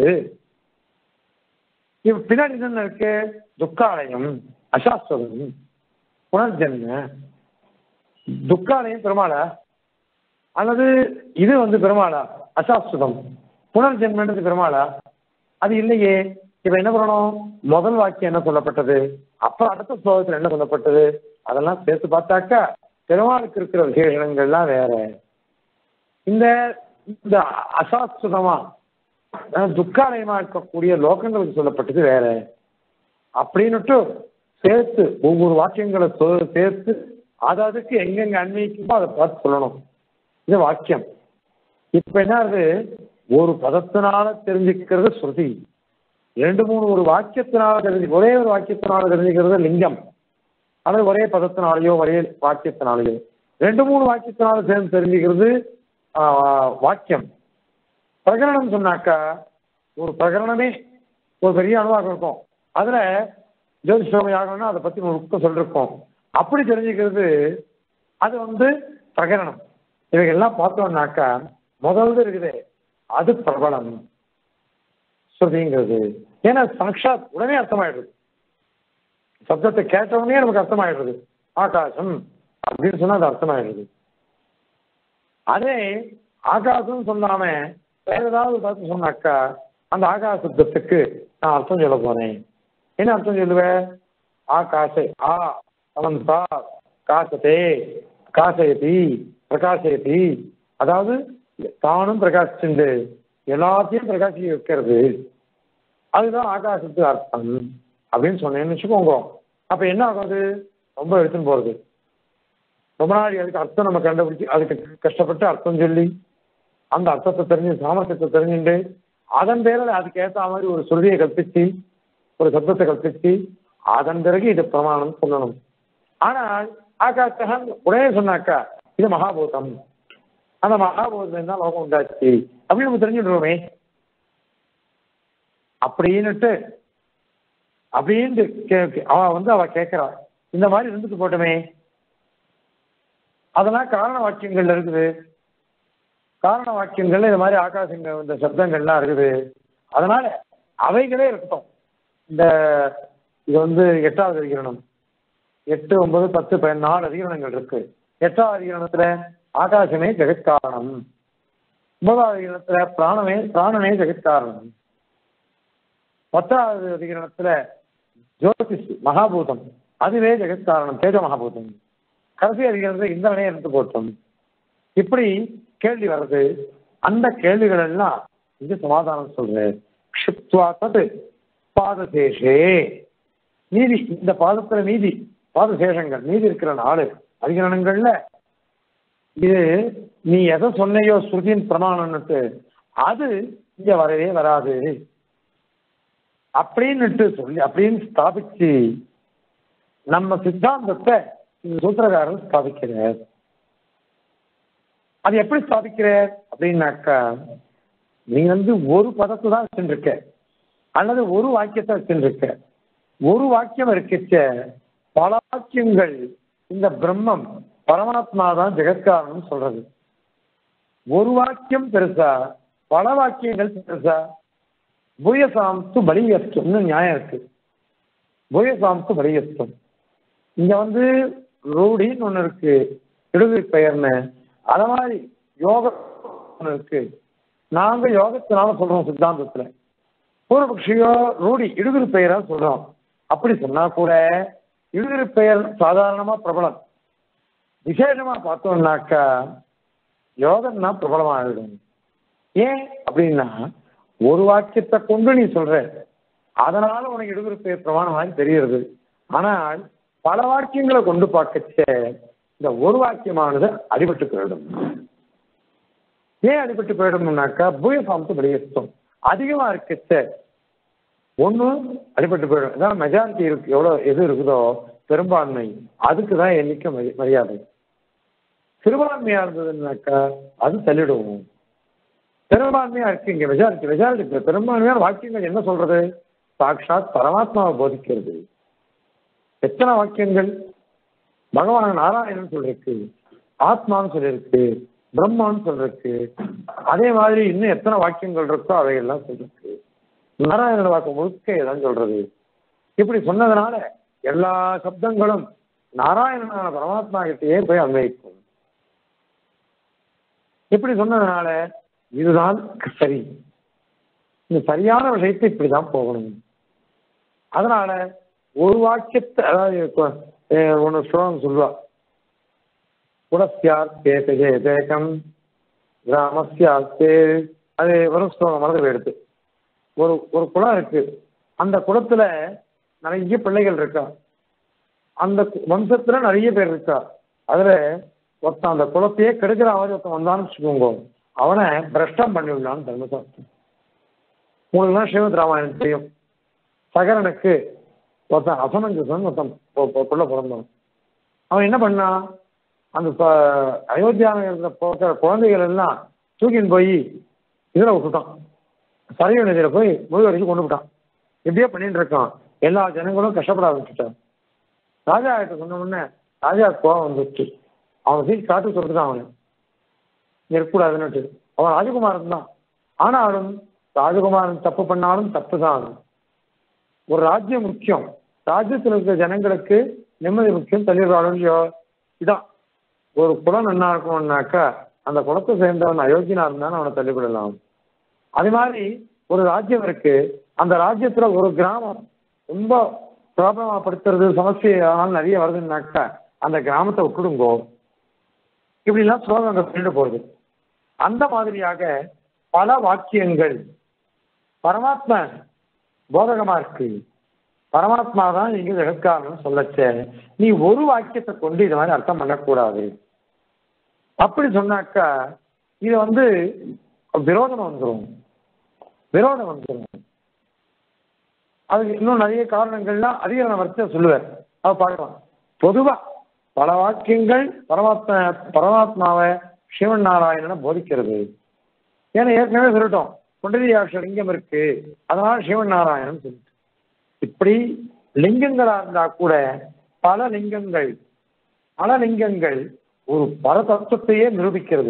S1: இப்ப பின்னாடி என்ன இருக்கு துக்காலயம் அசாஸ்வதம் புனர்ஜன்ம துக்காலயம் பெருமாளா அல்லது இது வந்து பெருமாளா அசாஸ்வதம் புனர்ஜென்மன்றது பெருமாளா அது இல்லையே இப்ப என்ன பண்ணணும் முதல் வாக்கியம் என்ன சொல்லப்பட்டது அப்புறம் அடுத்த ஸ்லோகத்தில் என்ன சொல்லப்பட்டது அதெல்லாம் சேர்த்து பார்த்தாக்கா பெருமாளுக்கு இருக்கிற விசேஷங்கள்லாம் வேற இந்த இந்த அசாஸ்வதமா அஹ், துக்காலயமா இருக்கக்கூடிய லோகங்களுக்கு சொல்லப்பட்டது வேற அப்படின்னுட்டு சேர்த்து ஒவ்வொரு வாக்கியங்களை சொ- சேர்த்து அது அதுக்கு எங்கெங்க அன்வயிக்குமோ அதை பார்த்து சொல்லணும் இது வாக்கியம் இப்ப என்ன ஆகுது ஒரு பதத்தினால தெரிஞ்சுக்கிறது ஸ்ருதி ரெண்டு மூணு ஒரு வாக்கியத்தினால தெரிஞ்சு ஒரே ஒரு வாக்கியத்தினால தெரிஞ்சுக்கிறது லிங்கம் அல்லது ஒரே பதத்தினாலேயோ ஒரே வாக்கியத்தினாலேயோ ரெண்டு மூணு வாக்கியத்தினால சேர்ந்து தெரிஞ்சுக்கிறது ஆஹ், வாக்கியம் பிரகரணம் சொன்னாக்கா ஒரு பிரகரணமே ஒரு பெரிய அணுவாக இருக்கும் அதுல ஜோதிஷம் யாகம்னா அதை பத்தி முழுக்க சொல்லிருக்கோம் அப்படி தெரிஞ்சுக்கிறது அது வந்து பிரகரணம் இவைகள்லாம் பார்த்தோம்னாக்கா முதல்ல இருக்குது அது பிரபலம் ஸ்ருதிங்கிறது ஏன்னா சாட்சாத் உடனே அர்த்தமாயிடுது சப்தத்தை கேட்ட உடனே நமக்கு அர்த்தமாயிடுது ஆகாசம் அப்படின்னு சொன்னா அது அர்த்தமாயிடுது அதே ஆகாசம் சொல்லாம வேற ஏதாவது பார்த்து சொன்னாக்கா அந்த ஆகாச சப்தத்துக்கு நான் அர்த்தம் சொல்ல போறேன் என்ன அர்த்தம் சொல்லுவேன் ஆகாசை ஆ சமந்தா காசத்தே காசயதி பிரகாசயதி அதாவது தானும் பிரகாசிச்சுண்டு எல்லாத்தையும் பிரகாசிக்க வைக்கிறது அதுதான் ஆகாசத்துக்கு அர்த்தம் அப்படின்னு சொன்னேன்னு வச்சுக்கோங்க அப்ப என்ன ஆகுது ரொம்ப எடுத்துன்னு போறது ரொம்ப நாள் அதுக்கு அர்த்தம் நம்ம கண்டுபிடிச்சு அதுக்கு கஷ்டப்பட்டு அர்த்தம் சொல்லி அந்த அர்த்தத்தை தெரிஞ்சு சாமர்த்தியத்தை தெரிஞ்சுட்டு அதன் பேரில் அதுக்கு ஏற்ற மாதிரி ஒரு சுருதியை கற்பிச்சு ஒரு சப்தத்தை கற்பிச்சு அதன் பிறகு இது பிரமாணம் சொல்லணும் ஆனால் ஆகாசகன் உடனே சொன்னாக்கா இது மகாபூதம் அந்த மகாபூதம் தான் லோகம் உண்டாச்சு அப்படின்னு நம்ம தெரிஞ்சுடுறோமே அப்படின்னுட்டு அப்படின்ட்டு கே- அவ வந்து அவ கேட்கிறா இந்த மாதிரி இருந்துட்டு போட்டுமே அதெல்லாம் காரண வாக்கியங்கள்ல இருக்குது காரண வாக்கியங்கள்ல இந்த மாதிரி ஆகாசங்கள் இந்த சப்தங்கள்லாம் இருக்குது அதனால அவைகளே இருக்கட்டும் இந்த இது வந்து எட்டாவது அதிகரணம் எட்டு ஒன்பது பத்து பதினாலு நாலு அதிகரணங்கள் இருக்கு எட்டாவது அதிகரணத்துல ஆகாசமே ஜெகத்காரணம் ஒன்பதாவது அதிகரணத்துல பிராணமே பிராணனே ஜெகத்காரணம் பத்தாவது அதிகரணத்துல ஜோதிஷ் மகாபூதம் அதுவே ஜெகத்காரணம் தேஜ மகாபூதம் கடைசி அதிகாரத்துல இந்திரனே இருந்து போட்டோம் இப்படி கேள்வி வருது அந்த கேள்விகள் எல்லாம் இங்க சமாதானம் சொல்றேன் க்ஷிப்துவா தது பாதசேஷே மீதி இந்த பாதத்துல மீதி பாதசேஷங்கள் மீதி இருக்கிற நாலு அதிகரணங்கள்ல இது நீ எதை சொன்னையோ ஸ்ருதியின் பிரமாணம்னுட்டு அது இங்க வரவே வராது அப்படின்னுட்டு சொல்லி அப்படின்னு ஸ்தாபிச்சு நம்ம சித்தாந்தத்தை இந்த சூத்திரக்காரர் ஸ்தாபிக்கிறார் அது எப்படி ஸ்தாபிக்கிறார் அப்படின்னாக்கா நீ வந்து ஒரு பதத்தை தான் வச்சுருக்க அல்லது ஒரு வாக்கியத்தை வச்சுருக்க ஒரு வாக்கியம் இருக்கச்ச பல வாக்கியங்கள் இந்த பிரம்மம் பரமாத்மா தான் ஜெகத்காரணம் சொல்றது ஒரு வாக்கியம் பெருசா பல வாக்கியங்கள் பெருசா பூயசாம்து பலியஸ்தும்னு நியாயம் இருக்கு பூயசாம்து பலியஸ்தும் இங்க வந்து ரூடின்னு ஒண்ணு இருக்கு இடுகு பெயர்னு அத மாதிரி யோகம் ஒண்ணு இருக்கு நாங்க யோகத்தினால சொல்றோம் சித்தாந்தத்துல பூர்வபக்ஷியோ ரூடி இடுகுறு பெயரா சொல்றோம் அப்படி சொன்னா கூட இடுகுறு பெயர் சாதாரணமா பிரபலம் விசேஷமா பார்த்தோம்னாக்கா யோகம்னா பிரபலமாகிடும் ஏன் அப்படின்னா ஒரு வாக்கியத்தை கொண்டு நீ சொல்ற அதனால உனக்கு இடுகுறு பெயர் பிரமாணமாக தெரிகிறது ஆனால் பல வாக்கியங்களை கொண்டு பார்க்கச்ச இந்த ஒரு வாக்கியமானது அடிபட்டு போயிடும் ஏன் அடிபட்டு போயிடும்னாக்கா பூயசாமத்து வெளியேற்றும் அதிகமா இருக்கச்ச ஒண்ணு அடிபட்டு போயிடும் அதான் மெஜாரிட்டி இருக்கு எவ்வளவு எது இருக்குதோ பெரும்பான்மை அதுக்கு தான் எண்ணிக்கை மரி- மரியாதை சிறுபான்மையா இருந்ததுன்னாக்கா அது தள்ளிடுவோம் பெரும்பான்மையா இருக்கு இங்க மெஜாரிட்டி மெஜாரிட்டி பெரும்பான்மையான வாக்கியங்கள் என்ன சொல்றது சாட்சாத் பரமாத்மாவை போதிக்கிறது எத்தனை வாக்கியங்கள் பகவான் நாராயணன் சொல்லிருக்கு ஆத்மான்னு சொல்லியிருக்கு பிரம்மான்னு சொல்லிருக்கு அதே மாதிரி இன்னும் எத்தனை வாக்கியங்கள் இருக்கோ அவையெல்லாம் சொல்லிருக்கு நாராயண வாக்கு முழுக்க இதான் சொல்றது இப்படி சொன்னதுனால எல்லா சப்தங்களும் நாராயணனான பரமாத்மா கிட்டேயே போய் அன்வயிக்கும் இப்படி சொன்னதுனால இதுதான் சரி இந்த சரியான விஷயத்தை இப்படிதான் போகணும் அதனால ஒரு வாக்கியத்தை அதாவது இப்போ, அஹ், ஒண்ணு ஸ்லோகம் சொல்லுவா குடஸ்யார்த்தே தேகம் கிராமஸ்யார்த்தே அது வரும் ஸ்லோகம் மறந்து எடுத்து ஒரு ஒரு குளம் இருக்கு அந்த குளத்துல நிறைய பிள்ளைகள் இருக்கா அந்த கு- வம்சத்துல நிறைய பேர் இருக்கா அதுல ஒருத்தன் அந்த குளத்தையே கெடுக்கிற மாதிரி ஒருத்தன் வந்தான்னு வச்சுக்கோங்க அவனை பிரஷ்டம் பண்ணி விடலான்னு தர்மசாஸ்திரம் உங்களுக்குலாம் ஸ்ரீமத் ராமாயணம் தெரியும் சகரனுக்கு ஒருத்தன் அசமஞ்சசன் ஒருத்தன் பொ- பொ- புள்ள பிறந்தான் அவன் என்ன பண்ணான் அந்த ப- அயோத்தியாவில் இருந்த பிறக்கிற குழந்தைகள் எல்லாம் தூக்கின்னு போய் இதில் விட்டுட்டான் சரையு நதியில போய் முழு வரைக்கும் கொண்டு விட்டான் இப்படியே பண்ணிட்டு இருக்கான் எல்லா ஜனங்களும் கஷ்டப்பட ஆரம்பிச்சுட்டான் ராஜா கிட்ட சொன்ன உடனே ராஜா கோவம் வந்துச்சு அவன் சீட் காட்டு சொல்லிட்டான் அவனை இங்க இருக்கக்கூடாதுன்னுட்டு அவன் ராஜகுமாரன் தான் ஆனாலும் ராஜகுமாரன் தப்பு பண்ணாலும் தப்பு தான் ஒரு ராஜ்யம் முக்கியம் ராஜ்யத்தில் இருக்கிற ஜனங்களுக்கு நிம்மதி முக்கியம் தள்ளிடுறாலும் இல்லையோ இதான் ஒரு குலம் நன்னா இருக்கணும்னாக்கா அந்த குலத்தை சேர்ந்தவன் அயோக்கியனா இருந்தாலும் அவனை தள்ளிவிடலாம் அது மாதிரி ஒரு ராஜ்யம் இருக்கு அந்த ராஜ்யத்துல ஒரு கிராமம் ரொம்ப பிரபலமாப்படுத்துறது சமஸ்தையால் நிறைய வருதுன்னாக்கா அந்த கிராமத்தை விட்டுடுங்கோ இப்படிலாம் ஸ்லோகங்கள் சொல்லிட்டு போறது அந்த மாதிரியாக பல வாக்கியங்கள் பரமாத்மா போதகமா இருக்கு பரமாத்மா தான் நீங்க ஜெகத்காரணம் சொல்லச்ச நீ ஒரு வாக்கியத்தை கொண்டு இது மாதிரி அர்த்தம் பண்ணக்கூடாது அப்படி சொன்னாக்கா இது வந்து விரோதம் வந்துடும் விரோதம் வந்துடும் அதுக்கு இன்னும் நிறைய காரணங்கள்லாம் அதிக நான் வரிசையா சொல்லுவேன் அதை பார்க்கலாம் பொதுவா பல வாக்கியங்கள் பரமாத்ம பரமாத்மாவை சிவன் நாராயணனை போதிக்கிறது ஏன்னா ஏற்கனவே சொல்லட்டும் புண்டரீகாட்ச லிங்கம் இருக்கு அதனால சிவன் நாராயணன் சொல்லிட்டு இப்படி லிங்கங்களா இருந்தா கூட பல லிங்கங்கள் பல லிங்கங்கள் ஒரு பரதத்துவத்தையே நிரூபிக்கிறது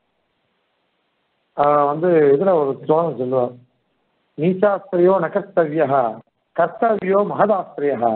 S1: ஆஹ் வந்து இதுல ஒரு ஸ்லோகம் சொல்லுவார் நீச்சாஸ்திரியோ நகர்த்தவியா கர்த்தவியோ மகதாஸ்திரியா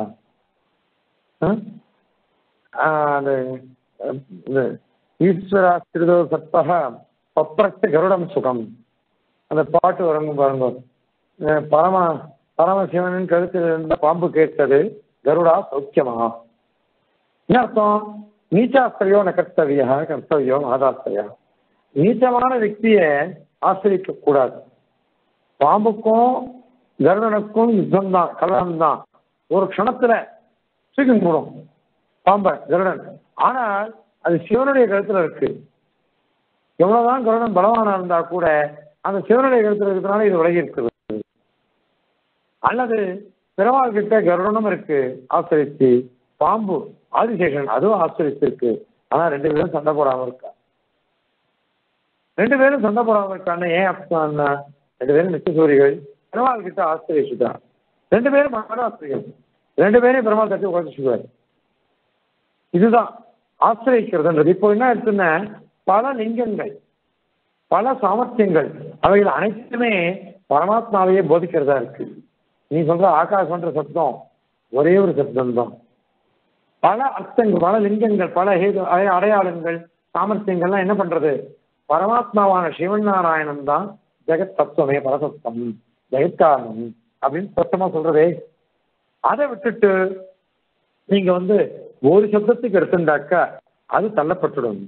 S1: அந்த இந்த ஈஸ்வராஸ்திரிதோ சத்பக பப்ரஸ்த கருடம் சுகம் அந்த பாட்டு வரங்க பாருங்க அஹ் பரம பரமசிவனின் கழுத்தில் இருந்த பாம்பு கேட்டது கருடா சௌக்கியமா என்ன அர்த்தம் நீச்சாஸ்திரியோ ந கர்த்தவியா கர்த்தவியோ மகதாஸ்திரியா நீச்சமான வியக்தியை ஆசிரிக்க கூடாது பாம்புக்கும் கருடனுக்கும் யுத்தம் தான் கலகம் தான் ஒரு க்ஷணத்துல தூக்கி போடும் பாம்பை கருடன் ஆனால் அது சிவனுடைய கழுத்துல இருக்கு எவ்வளவுதான் கருடன் பலவானா இருந்தா கூட அந்த சிவனுடைய கழுத்துல இருக்கிறதுனால இது விலகி இருக்குது அல்லது பெருமாள் கிட்ட கருடனும் இருக்கு ஆசிரிச்சு பாம்பு ஆதிசேஷன் அதுவும் ஆசிரிச்சிருக்கு ஆனா ரெண்டு பேரும் சண்டை போடாம இருக்கா ரெண்டு பேரும் சண்டை போடாம இருக்கான்னு ஏன் அர்த்தம் ரெண்டு பேரும் நித்தியசூரிகள் பெருமாள் கிட்ட ஆசிரியச்சுட்டான் ரெண்டு பேரும் மகனாசிரியர்கள் ரெண்டு பேரையும் பெருமாள் தட்டி உழைச்சிக்குவார் இதுதான் ஆசிரியக்கிறதுன்றது இப்போ என்ன இருக்குன்னா பல லிங்கங்கள் பல சாமர்த்தியங்கள் அவைகள் அனைத்துமே பரமாத்மாவையே போதிக்கிறதா இருக்கு நீ சொல்ற ஆகாசம்ன்ற சப்தம் ஒரே ஒரு சப்தம் தான் பல அர்த்தங்கள் பல லிங்கங்கள் பல ஹேது அடைய- அடையாளங்கள் சாமர்த்தியங்கள்லாம் என்ன பண்றது பரமாத்மாவான சிவன் நாராயணன் தான் ஜெகத் தத்துவமே பரசத்தம் ஜெகத்காரணம் அப்படின்னு ஸ்பஷ்டமா சொல்றதே அதை விட்டுட்டு நீங்க வந்து ஒரு சப்தத்துக்கு எடுத்துட்டாக்கா அது தள்ளப்பட்டுடும்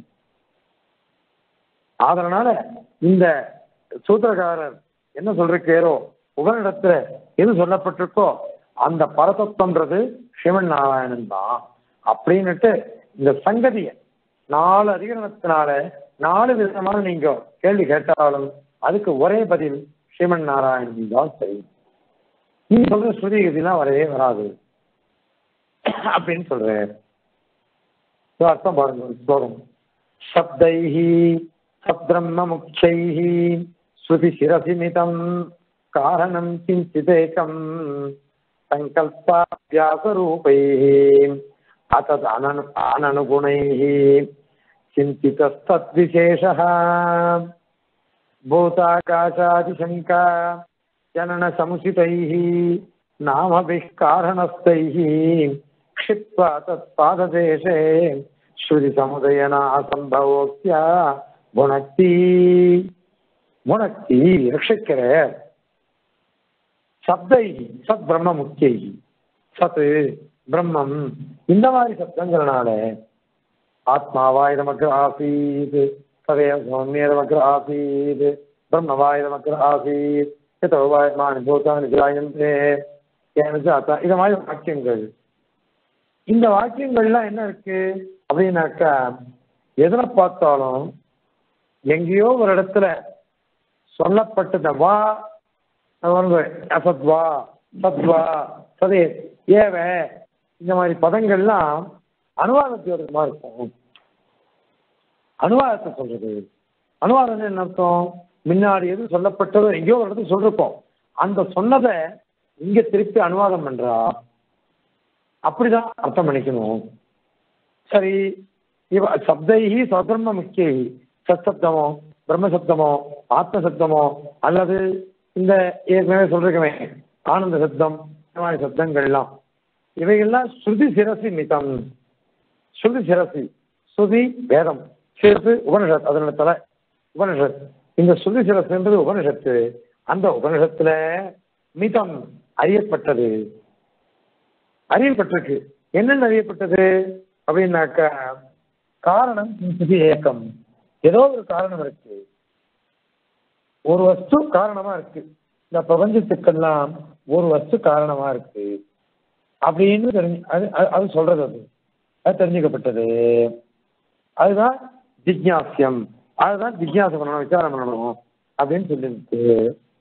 S1: அதனால இந்த சூத்திரக்காரர் என்ன சொல்றேரோ உபனிடத்துல எது சொல்லப்பட்டிருக்கோ அந்த பரதத்துவன்றது சிவன் நாராயணன் தான் அப்படின்னுட்டு இந்த சங்கதிய நாலு அதிகரணத்தினால நாலு விதமான நீங்க கேள்வி கேட்டாலும் அதுக்கு ஒரே பதில் சிவன் நாராயணன் தான் சரி நீ சொல்ற ஸ்ருதி கதிலாம் வரவே வராது அப்படின்னு சொல்றாரு இது அர்த்தம் பாருங்க ஒரு ஸ்லோகம் சப்தைஹி சப்ரம்ம முக்ஷைஹி ஸ்ருதி சிரசிமிதம் காரணம் கிஞ்சிதேகம் சங்கல்பாபியாசரூபைः அத்தத் அனனு அனனுகுணைः चिन्तितस्तद्विशेषः भूताकाशादिशङ्का जननसमुचितैः नामभिः कारणस्थैः क्षिप्त्वा तत्पाददेशे श्रुतिसमुदयनासम्भवोक्त्या भुणक्ति भुणक्ति रक्षिக்கிற சப்தை சத் பிரம்ம முக்கியை சத்து பிரம்மம் இந்த மாதிரி சப்தங்கிறனால ஆத்மாவாய் நமக்கு ஆசீத் சதேவ சௌமிய நமக்கு ஆசீத் பிரம்மவாய் நமக்கு ஆசீத் எதோவாய் மானி பூதானி ஜாயந்தே ஏனச்சு அத்தா இந்த மாதிரி வாக்கியங்கள் இந்த வாக்கியங்கள்லாம் என்ன இருக்கு அப்படின்னாக்கா எதுல பார்த்தாலும் எங்கேயோ ஒரு இடத்துல சொல்லப்பட்டத வா வருங்க அசத்வா சத்வா சதே ஏவ இந்த மாதிரி பதங்கள்லாம் அனுவாதத்தோட மாதிரி இருக்கும் அனுவாதத்தை சொல்றது அனுவாதம் என்ன அர்த்தம் முன்னாடி எது சொல்லப்பட்டதோ எங்கேயோ ஒரு இடத்துல சொல்லிருப்போம் அந்த சொன்னதை இங்க திருப்பி அனுவாதம் பண்றா அப்படிதான் அர்த்தம் பண்ணிக்கணும் சரி இவ சப்தைஹி சபிரம்ம முக்கிய சத்சப்தமோ பிரம்மசப்தமோ ஆத்மசப்தமோ அல்லது இந்த ஏற்கனவே சொல்றேன் ஆனந்த சப்தம் இந்த மாதிரி சப்தங்கள்லாம் இவைகள்லாம் ஸ்ருதி சிரசி மிதம் ஸ்ருதி சிரசி ஸ்ருதி வேதம் சிரசு உபனிஷத் அதனோட தலை உபனிஷத் இந்த ஸ்ருதி சிரசுன்றது உபனிஷத்து அந்த உபனிஷத்துல மிதம் அறியப்பட்டது அறியப்பட்டிருக்கு என்னென்ன அறியப்பட்டது அப்படின்னாக்கா காரணம் கிஞ்சித் ஏக்கம் ஏதோ ஒரு காரணம் இருக்கு ஒரு வஸ்து காரணமா இருக்கு இந்த பிரபஞ்சத்துக்கெல்லாம் ஒரு வஸ்து காரணமா இருக்கு அப்படின்னு தெரிஞ்சு அது அது- அது சொல்றது அது அது தெரிஞ்சுக்கப்பட்டது அதுதான் ஜிக்ஞாசியம் அதுதான் ஜிக்ஞாசை பண்ணணும் விசாரம் பண்ணணும் அப்படின்னு சொல்லிருக்கு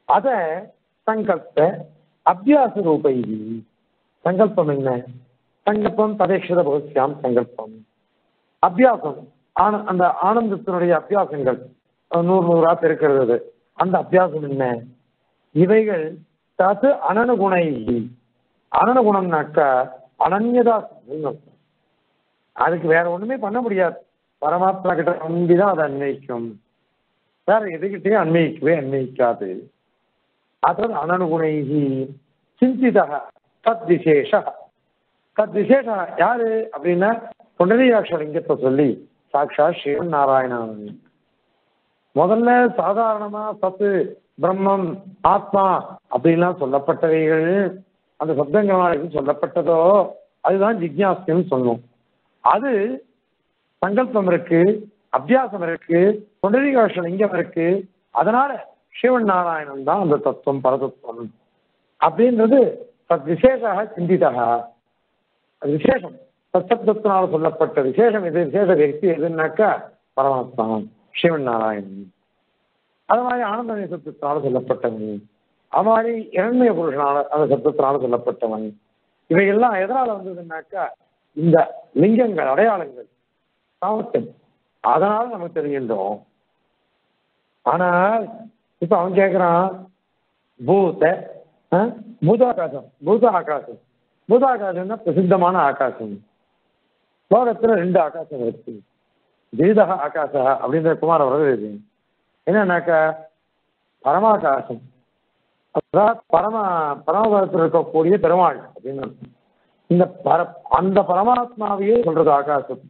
S1: அத சங்கல்ப அபியாச ரூபைகி சங்கல்பம் என்ன சங்கல்பம் பதேஷத பகவத்யாம் சங்கல்பம் அபியாசம் ஆன அந்த ஆனந்தத்தினுடைய அபியாசங்கள் நூறு நூறா பெருக்கிறது அந்த அபியாசம் என்ன இவைகள் தது அனனுகுணை அனனுகுணம்னாக்கா அனன்யதா அதுக்கு வேற ஒண்ணுமே பண்ண முடியாது பரமாத்மா கிட்ட நம்பிதான் அதை அன்வயிக்கும் வேற எதுகிட்டயும் அன்வயிக்கவே அன்வயிக்காது அதாவது அனனுகுணைகி சிந்திதா தத் விசேஷ தத் விசேஷ யாரு அப்படின்னா புண்டரீகாட்சலிங்கத்தை சொல்லி சாட்சா ஸ்ரீமன் நாராயணன் முதல்ல சாதாரணமா சத்து பிரம்மம் ஆத்மா அப்படின்லாம் சொல்லப்பட்டவைகள் அந்த சப்தங்களால் சொல்லப்பட்டதோ அதுதான் ஜிக்யாசியம் சொன்னோம் அது சங்கல்பம் இருக்கு அபியாசம் இருக்கு புண்டரீகாட்ச லிங்கம் இருக்கு அதனால சிவன் நாராயணன் தான் அந்த தத்துவம் பரதத்துவம் அப்படின்றது தத் விசேஷாக சிந்திதா அது விசேஷம் சத்தத்தினால சொல்லப்பட்ட விசேஷம் எது விசேஷ व्यक्ति எதுனாக்கா பரமாத்மா சிவன் நாராயணன் அது மாதிரி ஆனந்த சத்தத்தினால சொல்லப்பட்டவன் அது மாதிரி இரண்மய புருஷனால அந்த சத்தத்தினால சொல்லப்பட்டவன் இவையெல்லாம் எதனால வந்ததுன்னாக்கா இந்த லிங்கங்கள் அடையாளங்கள் சாமர்த்தியம் அதனால நமக்கு தெரிகின்றோம் ஆனால் இப்ப அவன் கேட்கிறான் பூத ஆ? பூதாகாசம் பூத ஆகாசம் பூதாகாசம்னா பிரசித்தமான ஆகாசம் லோகத்துல ரெண்டு ஆகாசம் இருக்கு தீதக ஆகாச அப்படின்ற குமார வருது என்னன்னாக்கா பரமாகாசம் அதாவது பரம பரமபதத்தில் இருக்கக்கூடிய பெருமாள் அப்படின்னு அர்த்தம். இந்த பர அந்த பரமாத்மாவையே சொல்றது ஆகாசம்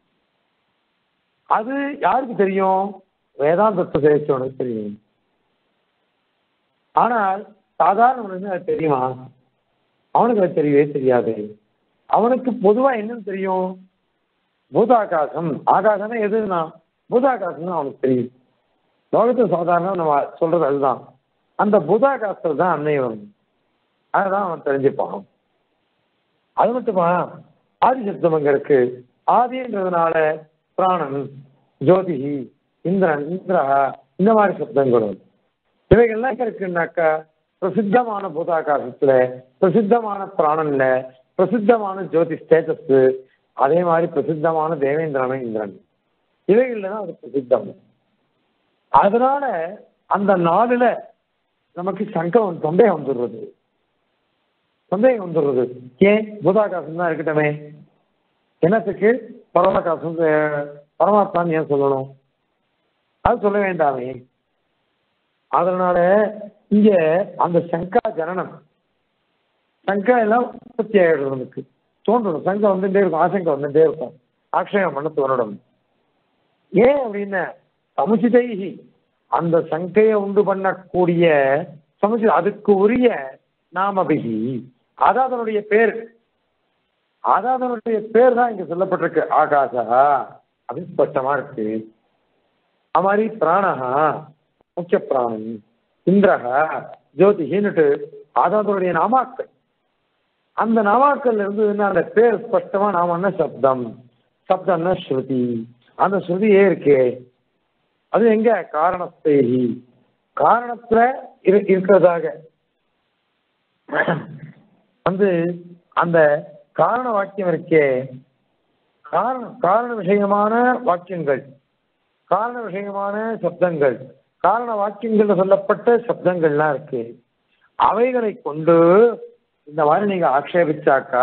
S1: அது யாருக்கு தெரியும் வேதாந்தத்தை தெரிவிச்சவனுக்கு தெரியும் ஆனால் சாதாரண மனுஷன் அது தெரியுமா அவனுக்கு அது தெரியவே தெரியாது அவனுக்கு பொதுவா என்னன்னு தெரியும் பூதாகாசம் ஆகாசம்னா எதுன்னா பூதாகாசம் அவனுக்கு தெரியும் லோகத்தில் சாதாரண நம்ம சொல்றது அதுதான் அந்த பூதாகாசத்தில் தான் அன்னை வரும் அதுதான் அவன் தெரிஞ்சுப்பான் அது மட்டுமா ஆதி சப்தம் அங்க இருக்கு ஆதின்றதுனால பிராணன் ஜோதிஹி இந்திரன் இந்திரஹா இந்த மாதிரி சப்தங்களும் இவைகள்லாம் எங்க இருக்குன்னாக்கா பிரசித்தமான பூதாகாசத்துல பிரசித்தமான பிராணன்ல பிரசித்தமான ஜோதி ஸ்டேட்டஸ் அதே மாதிரி பிரசித்தமான தேவேந்திரன இந்திரன் இவைகள்ல தான் அது பிரசித்தம் அதனால அந்த நாளுல நமக்கு சங்கம் தொண்டையம் வந்துடுறது சந்தேகம் வந்துடுறது ஏன் பூதாகாசம் தான் இருக்கட்டுமே என்னத்துக்கு பரமாகாசம் அஹ், பரமாத்மான்னு ஏன் சொல்லணும் அது சொல்ல வேண்டாமே அதனால இங்க அந்த சங்கா ஜனனம் சங்கா எல்லாம் உற்பத்தி ஆயிடும் நமக்கு தோன்றணும் சங்கம் வந்துட்டே இருக்கும் ஆசங்கா வந்துட்டே இருக்கும் ஆக்ஷயம் பண்ண தோணணும் ஏன் அப்படின்னா சமுச்சிதைகி அந்த சங்கையை உண்டு பண்ணக்கூடிய சமுச்சி அதுக்கு உரிய நாமபிகி அதான் அதனுடைய பேர் அதான் அதனுடைய பேர் தான் இங்க சொல்லப்பட்டிருக்கு ஆகாசா அப்படின்னு ஸ்பஷ்டமா இருக்கு அது மாதிரி பிராணஹா முக்கிய பிராணன் இந்திரஹா ஜோதிஹின்னுட்டு அதான் அதனுடைய நாமாக்கள் அந்த நாமாக்கள் இருந்ததுன்னா அந்த பேர் ஸ்பஷ்டமா நாமன்னா சப்தம் சப்தம்னா ஸ்ருதி அந்த ஸ்ருதியே இருக்கே அது எங்க காரணஸ்தேகி காரணத்துல இரு இருக்கிறதாக வந்து அந்த காரண வாக்கியம் இருக்கே காரண காரண விஷயமான வாக்கியங்கள் காரண விஷயமான சப்தங்கள் காரண வாக்கியங்கள்ல சொல்லப்பட்ட சப்தங்கள்லாம் இருக்கு அவைகளை கொண்டு இந்த மாதிரி நீங்க ஆக்ஷேபிச்சாக்கா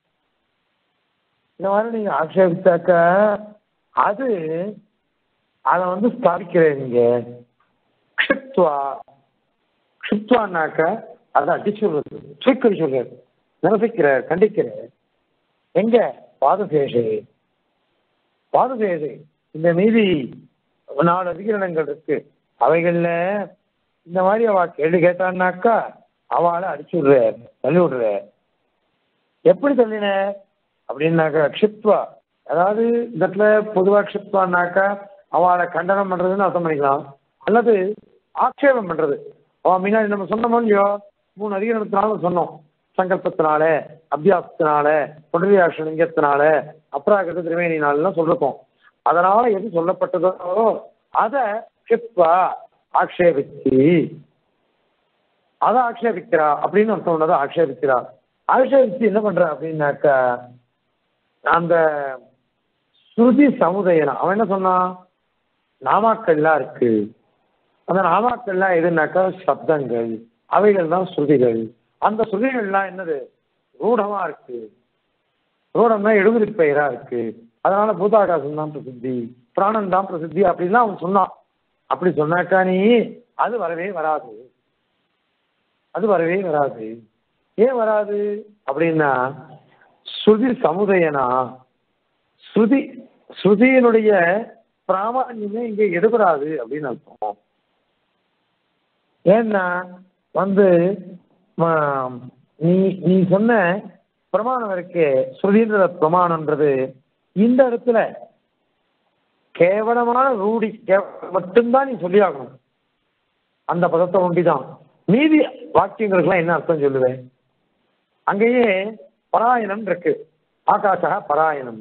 S1: இந்த மாதிரி நீங்க ஆக்ஷேபிச்சாக்கா அது அதை வந்து ஸ்தாபிக்கிறீங்க க்ஷிப்துவா க்ஷிப்துவான்னாக்க அதை அடிச்சு சொல்றது தூக்கி சொல்றாரு நிரசிக்கிறார் கண்டிக்கிறார் எங்க பாதசேஷை பாதசேஷை இந்த மீதி நாலு அதிகரணங்கள் இருக்கு அவைகள்ல இந்த மாதிரி அவ கேள்வி கேட்டான்னாக்கா அவளை அடிச்சு விடுறார் தள்ளி விடுறார் எப்படி தள்ளின அப்படின்னாக்கா க்ஷிப்துவா அதாவது இந்த இடத்துல பொதுவா க்ஷிப்துவான்னாக்கா அவளை கண்டனம் பண்றதுன்னு அர்த்தம் பண்ணிக்கலாம் அல்லது ஆட்சேபம் பண்றது அவன் முன்னாடி நம்ம சொன்னோமோ இல்லையோ மூணு அதிகாரத்தினால சொன்னோம் சங்கல்பத்தினால அபியாசத்தினால புனரியாட்ச லிங்கத்தினால அப்ராகிருத திரிவேணினாலாம் சொல்லிருக்கோம் அதனால எது சொல்லப்பட்டதோ அதை கிப்வா ஆக்ஷேபிச்சு அதை ஆக்ஷேபிக்கிறா அப்படின்னு அர்த்தம் உள்ளதை ஆக்ஷேபிக்கிறா ஆக்ஷேபிச்சு என்ன பண்றா அப்படின்னாக்கா அந்த ஸ்ருதி சமுதாயம் அவன் என்ன சொன்னான் நாமாக்கள்லாம் இருக்கு அந்த நாமாக்கள்லாம் எதுனாக்கா சப்தங்கள் அவைகள் தான் ஸ்ருதிகள் அந்த ஸ்ருதிகள்லாம் என்னது ரூடமா இருக்கு ரூடம்னா எழுபது பெயரா இருக்கு அதனால பூதாகாசம் தான் பிரசித்தி பிராணன் தான் பிரசித்தி அப்படின்லாம் அவன் சொன்னான் அப்படி சொன்னாக்கா நீ அது வரவே வராது அது வரவே வராது ஏன் வராது அப்படின்னா ஸ்ருதி சமுதாயனா ஸ்ருதி ஸ்ருதியினுடைய பிராமணியமே இங்க எடுபடாது அப்படின்னு அர்த்தம் ஏன்னா வந்து ம- நீ நீ சொன்ன பிரமாணம் இருக்கே ஸ்ருதின்ற பிரமாணம்ன்றது இந்த இடத்துல கேவலமான ரூடி கேவ- மட்டும்தான் நீ சொல்லியாகணும் அந்த பதத்தை ஒண்டிதான் மீதி வாக்கியங்களுக்கெல்லாம் என்ன அர்த்தம் சொல்லுவேன் அங்கேயே பராயணம் இருக்கு ஆகாஷா பராயணம்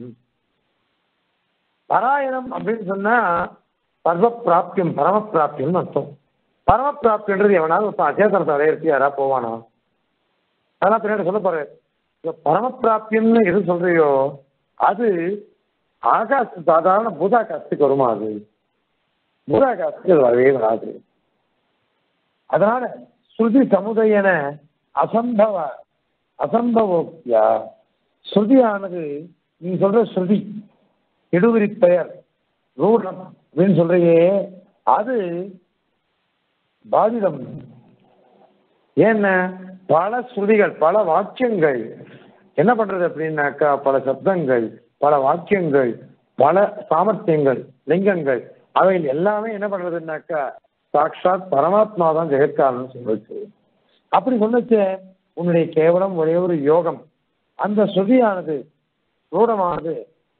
S1: பராயணம் அப்படின்னு சொன்னா சர்வ பிராப்தியம் பரம பிராப்தியம்னு அர்த்தம் பரம பிராப்தின்றது எவனாவது ஒருத்தன் அச்சேதனத்தை அடையிறதுக்கு யாராவது போவானா அதெல்லாம் பின்னாடி சொல்ல போறேன் இந்த பரம பிராப்தியம்னு எது சொல்றியோ அது ஆகாச சாதாரண பூதாகாசத்துக்கு வருமா அது பூதாகாசத்துக்கு அது வரவே வராது அதனால ஸ்ருதி சமுதாயன அசம்பவ அசம்பவோக்தியா ஸ்ருதியானது நீ சொல்ற ஸ்ருதி இடுவிரி பெயர் ரூடம் அப்படின்னு சொல்றியே அது பாதிதம் ஏன்னா பல ஸ்ருதிகள் பல வாக்கியங்கள் என்ன பண்றது அப்படின்னாக்கா பல சப்தங்கள் பல வாக்கியங்கள் பல சாமர்த்தியங்கள் லிங்கங்கள் அவைகள் எல்லாமே என்ன பண்றதுன்னாக்கா சாட்சாத் பரமாத்மா தான் ஜெகத்காரன் சொல்லுச்சு அப்படி சொன்னச்சு உன்னுடைய கேவலம் ஒரே ஒரு யோகம் அந்த ஸ்ருதியானது ரூடமானது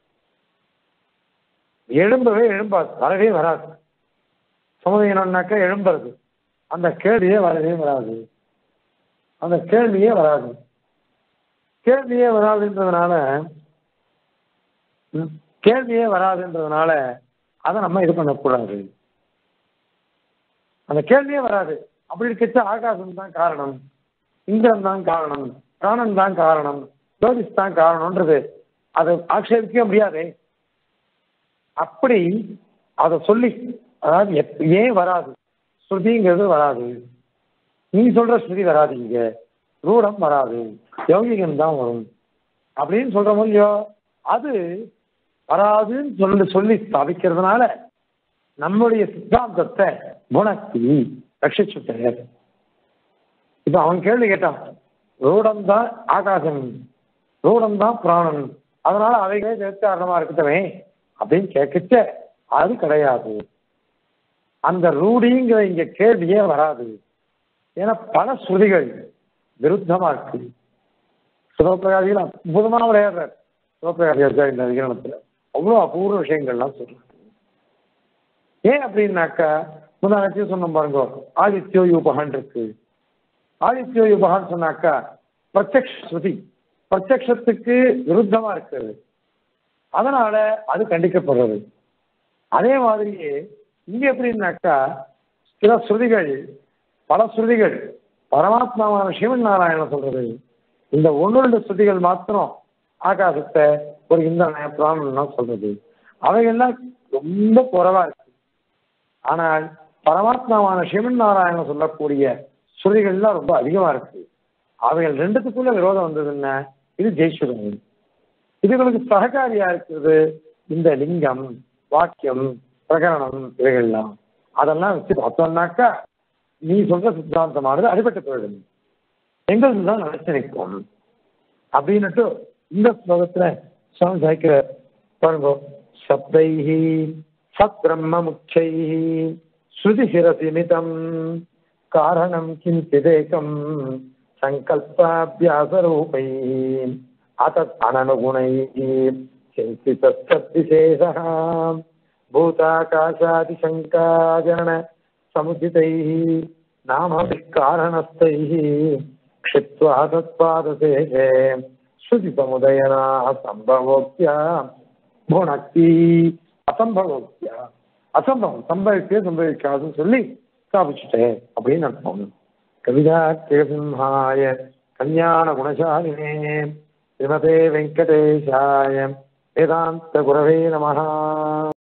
S1: எழும்பவே எழும்பாது வரவே வராது சமுதாயம்னாக்கா எழும்புறது அந்த கேள்வியே வரவே வராது அந்த கேள்வியே வராது கேள்வியே வராதுன்றதுனால ம், கேள்வியே வராதுன்றதுனால அதை நம்ம இது பண்ணக்கூடாது அந்த கேள்வியே வராது அப்படி இருக்க ஆகாசம் தான் காரணம் இந்திரன் தான் காரணம் பிராணன் தான் காரணம் ஜோதிஷ் தான் காரணம்ன்றது அதை ஆட்சேபிக்கவே முடியாதே அப்படி அதை சொல்லி அதாவது எப்- ஏன் வராது ஸ்ருதிங்கிறது வராது நீ சொல்ற ஸ்ருதி வராது இங்க ரூடம் வராது யௌகிகம் தான் வரும் அப்படின்னு சொல்ற முடியோ அது வராதுன்னு சொல்லி சொல்லி ஸ்தாபிக்கிறதுனால நம்முடைய சித்தாந்தத்தை குணத்தி ரட்சிச்சுட்டார் இப்ப அவன் கேள்வி கேட்டான் ரூடம் தான் ஆகாசம் ரூடம் தான் பிராணன் அதனால அவைகளே ஜெகத்காரணமா இருக்கட்டவே அப்படின்னு கேட்கச்ச அது கிடையாது அந்த ரூடிங்கிற இங்க கேள்வியே வராது ஏன்னா பல ஸ்ருதிகள் விருத்தமா இருக்கு சிவபிரகாசிகள் அற்புதமா விளையாடுறார் சிவபிரகாசிகள் இந்த அதிகரணத்துல அவ்வளவு அபூர்வ விஷயங்கள்லாம் சொல்றாரு ஏன் அப்படின்னாக்கா முன்னாடி சொன்னோம் பாருங்க ஆதித்யோ யூபகான் இருக்கு ஆதித்யோ யூபகான்னு சொன்னாக்கா பிரத்யக்ஷ ஸ்ருதி பிரத்யக்ஷத்துக்கு விருத்தமா இருக்கிறது அதனால அது கண்டிக்கப்படுறது அதே மாதிரியே இங்க எப்படின்னாக்கா சில ஸ்ருதிகள் பல ஸ்ருதிகள் பரமாத்மாவான சிவன் நாராயணன் சொல்றது இந்த ஒன்று ரெண்டு ஸ்ருதிகள் மாத்திரம் ஆகாசத்தை ஒரு இந்திரன பிராணன் சொல்றது அவைகள்லாம் ரொம்ப குறைவா இருக்கு ஆனால் பரமாத்மாவான சிவன் நாராயணன் சொல்லக்கூடிய ஸ்ருதிகள்லாம் ரொம்ப அதிகமா இருக்கு அவைகள் ரெண்டுத்துக்குள்ள விரோதம் வந்ததுன்னா இது ஜெயிச்சுடுங்க இதுகளுக்கு சககாரியா இருக்கிறது இந்த லிங்கம் வாக்கியம் பிரகரணம் இவைகள்லாம் அதெல்லாம் வச்சு பார்த்தோம்னாக்கா நீ சொல்ற சித்தாந்தமானது அடிபட்டு போயிடும் எங்களுக்கு தான் நினைச்சு நிற்கும் அப்படின்னுட்டு இந்த ஸ்லோகத்துல சுவாமி சாய்க்கிற பாருங்க சப்தைஹி சத் பிரம்ம முச்சைஹி ஸ்ருதி சிரசிமிதம் காரணம் கிஞ்சிதேகம் சங்கல்பாபியாசரூபை அத்தத் அனனுகுணைः चिन्तितस्तद्विशेषः भूताकाशादिशङ्काजन समुचितैः नामभिः कारणस्थैः क्षिप्त्वा तत्पादशेषे श्रुतिसमुदयनाः सम्भवोक्त्या भुणक्ति அசம்பவம் அசம்பவம் சம்பவிக்கவே சம்பவிக்காதுன்னு சொல்லி ஸ்தாபிச்சுட்டேன் அப்படின்னு அர்த்தம் கவிதாக்கியசிம்ஹாய கல்யாண குணசாலினே ஸ்ரீமதே வெங்கடேஷாய வேதாந்த குரவே நமஹா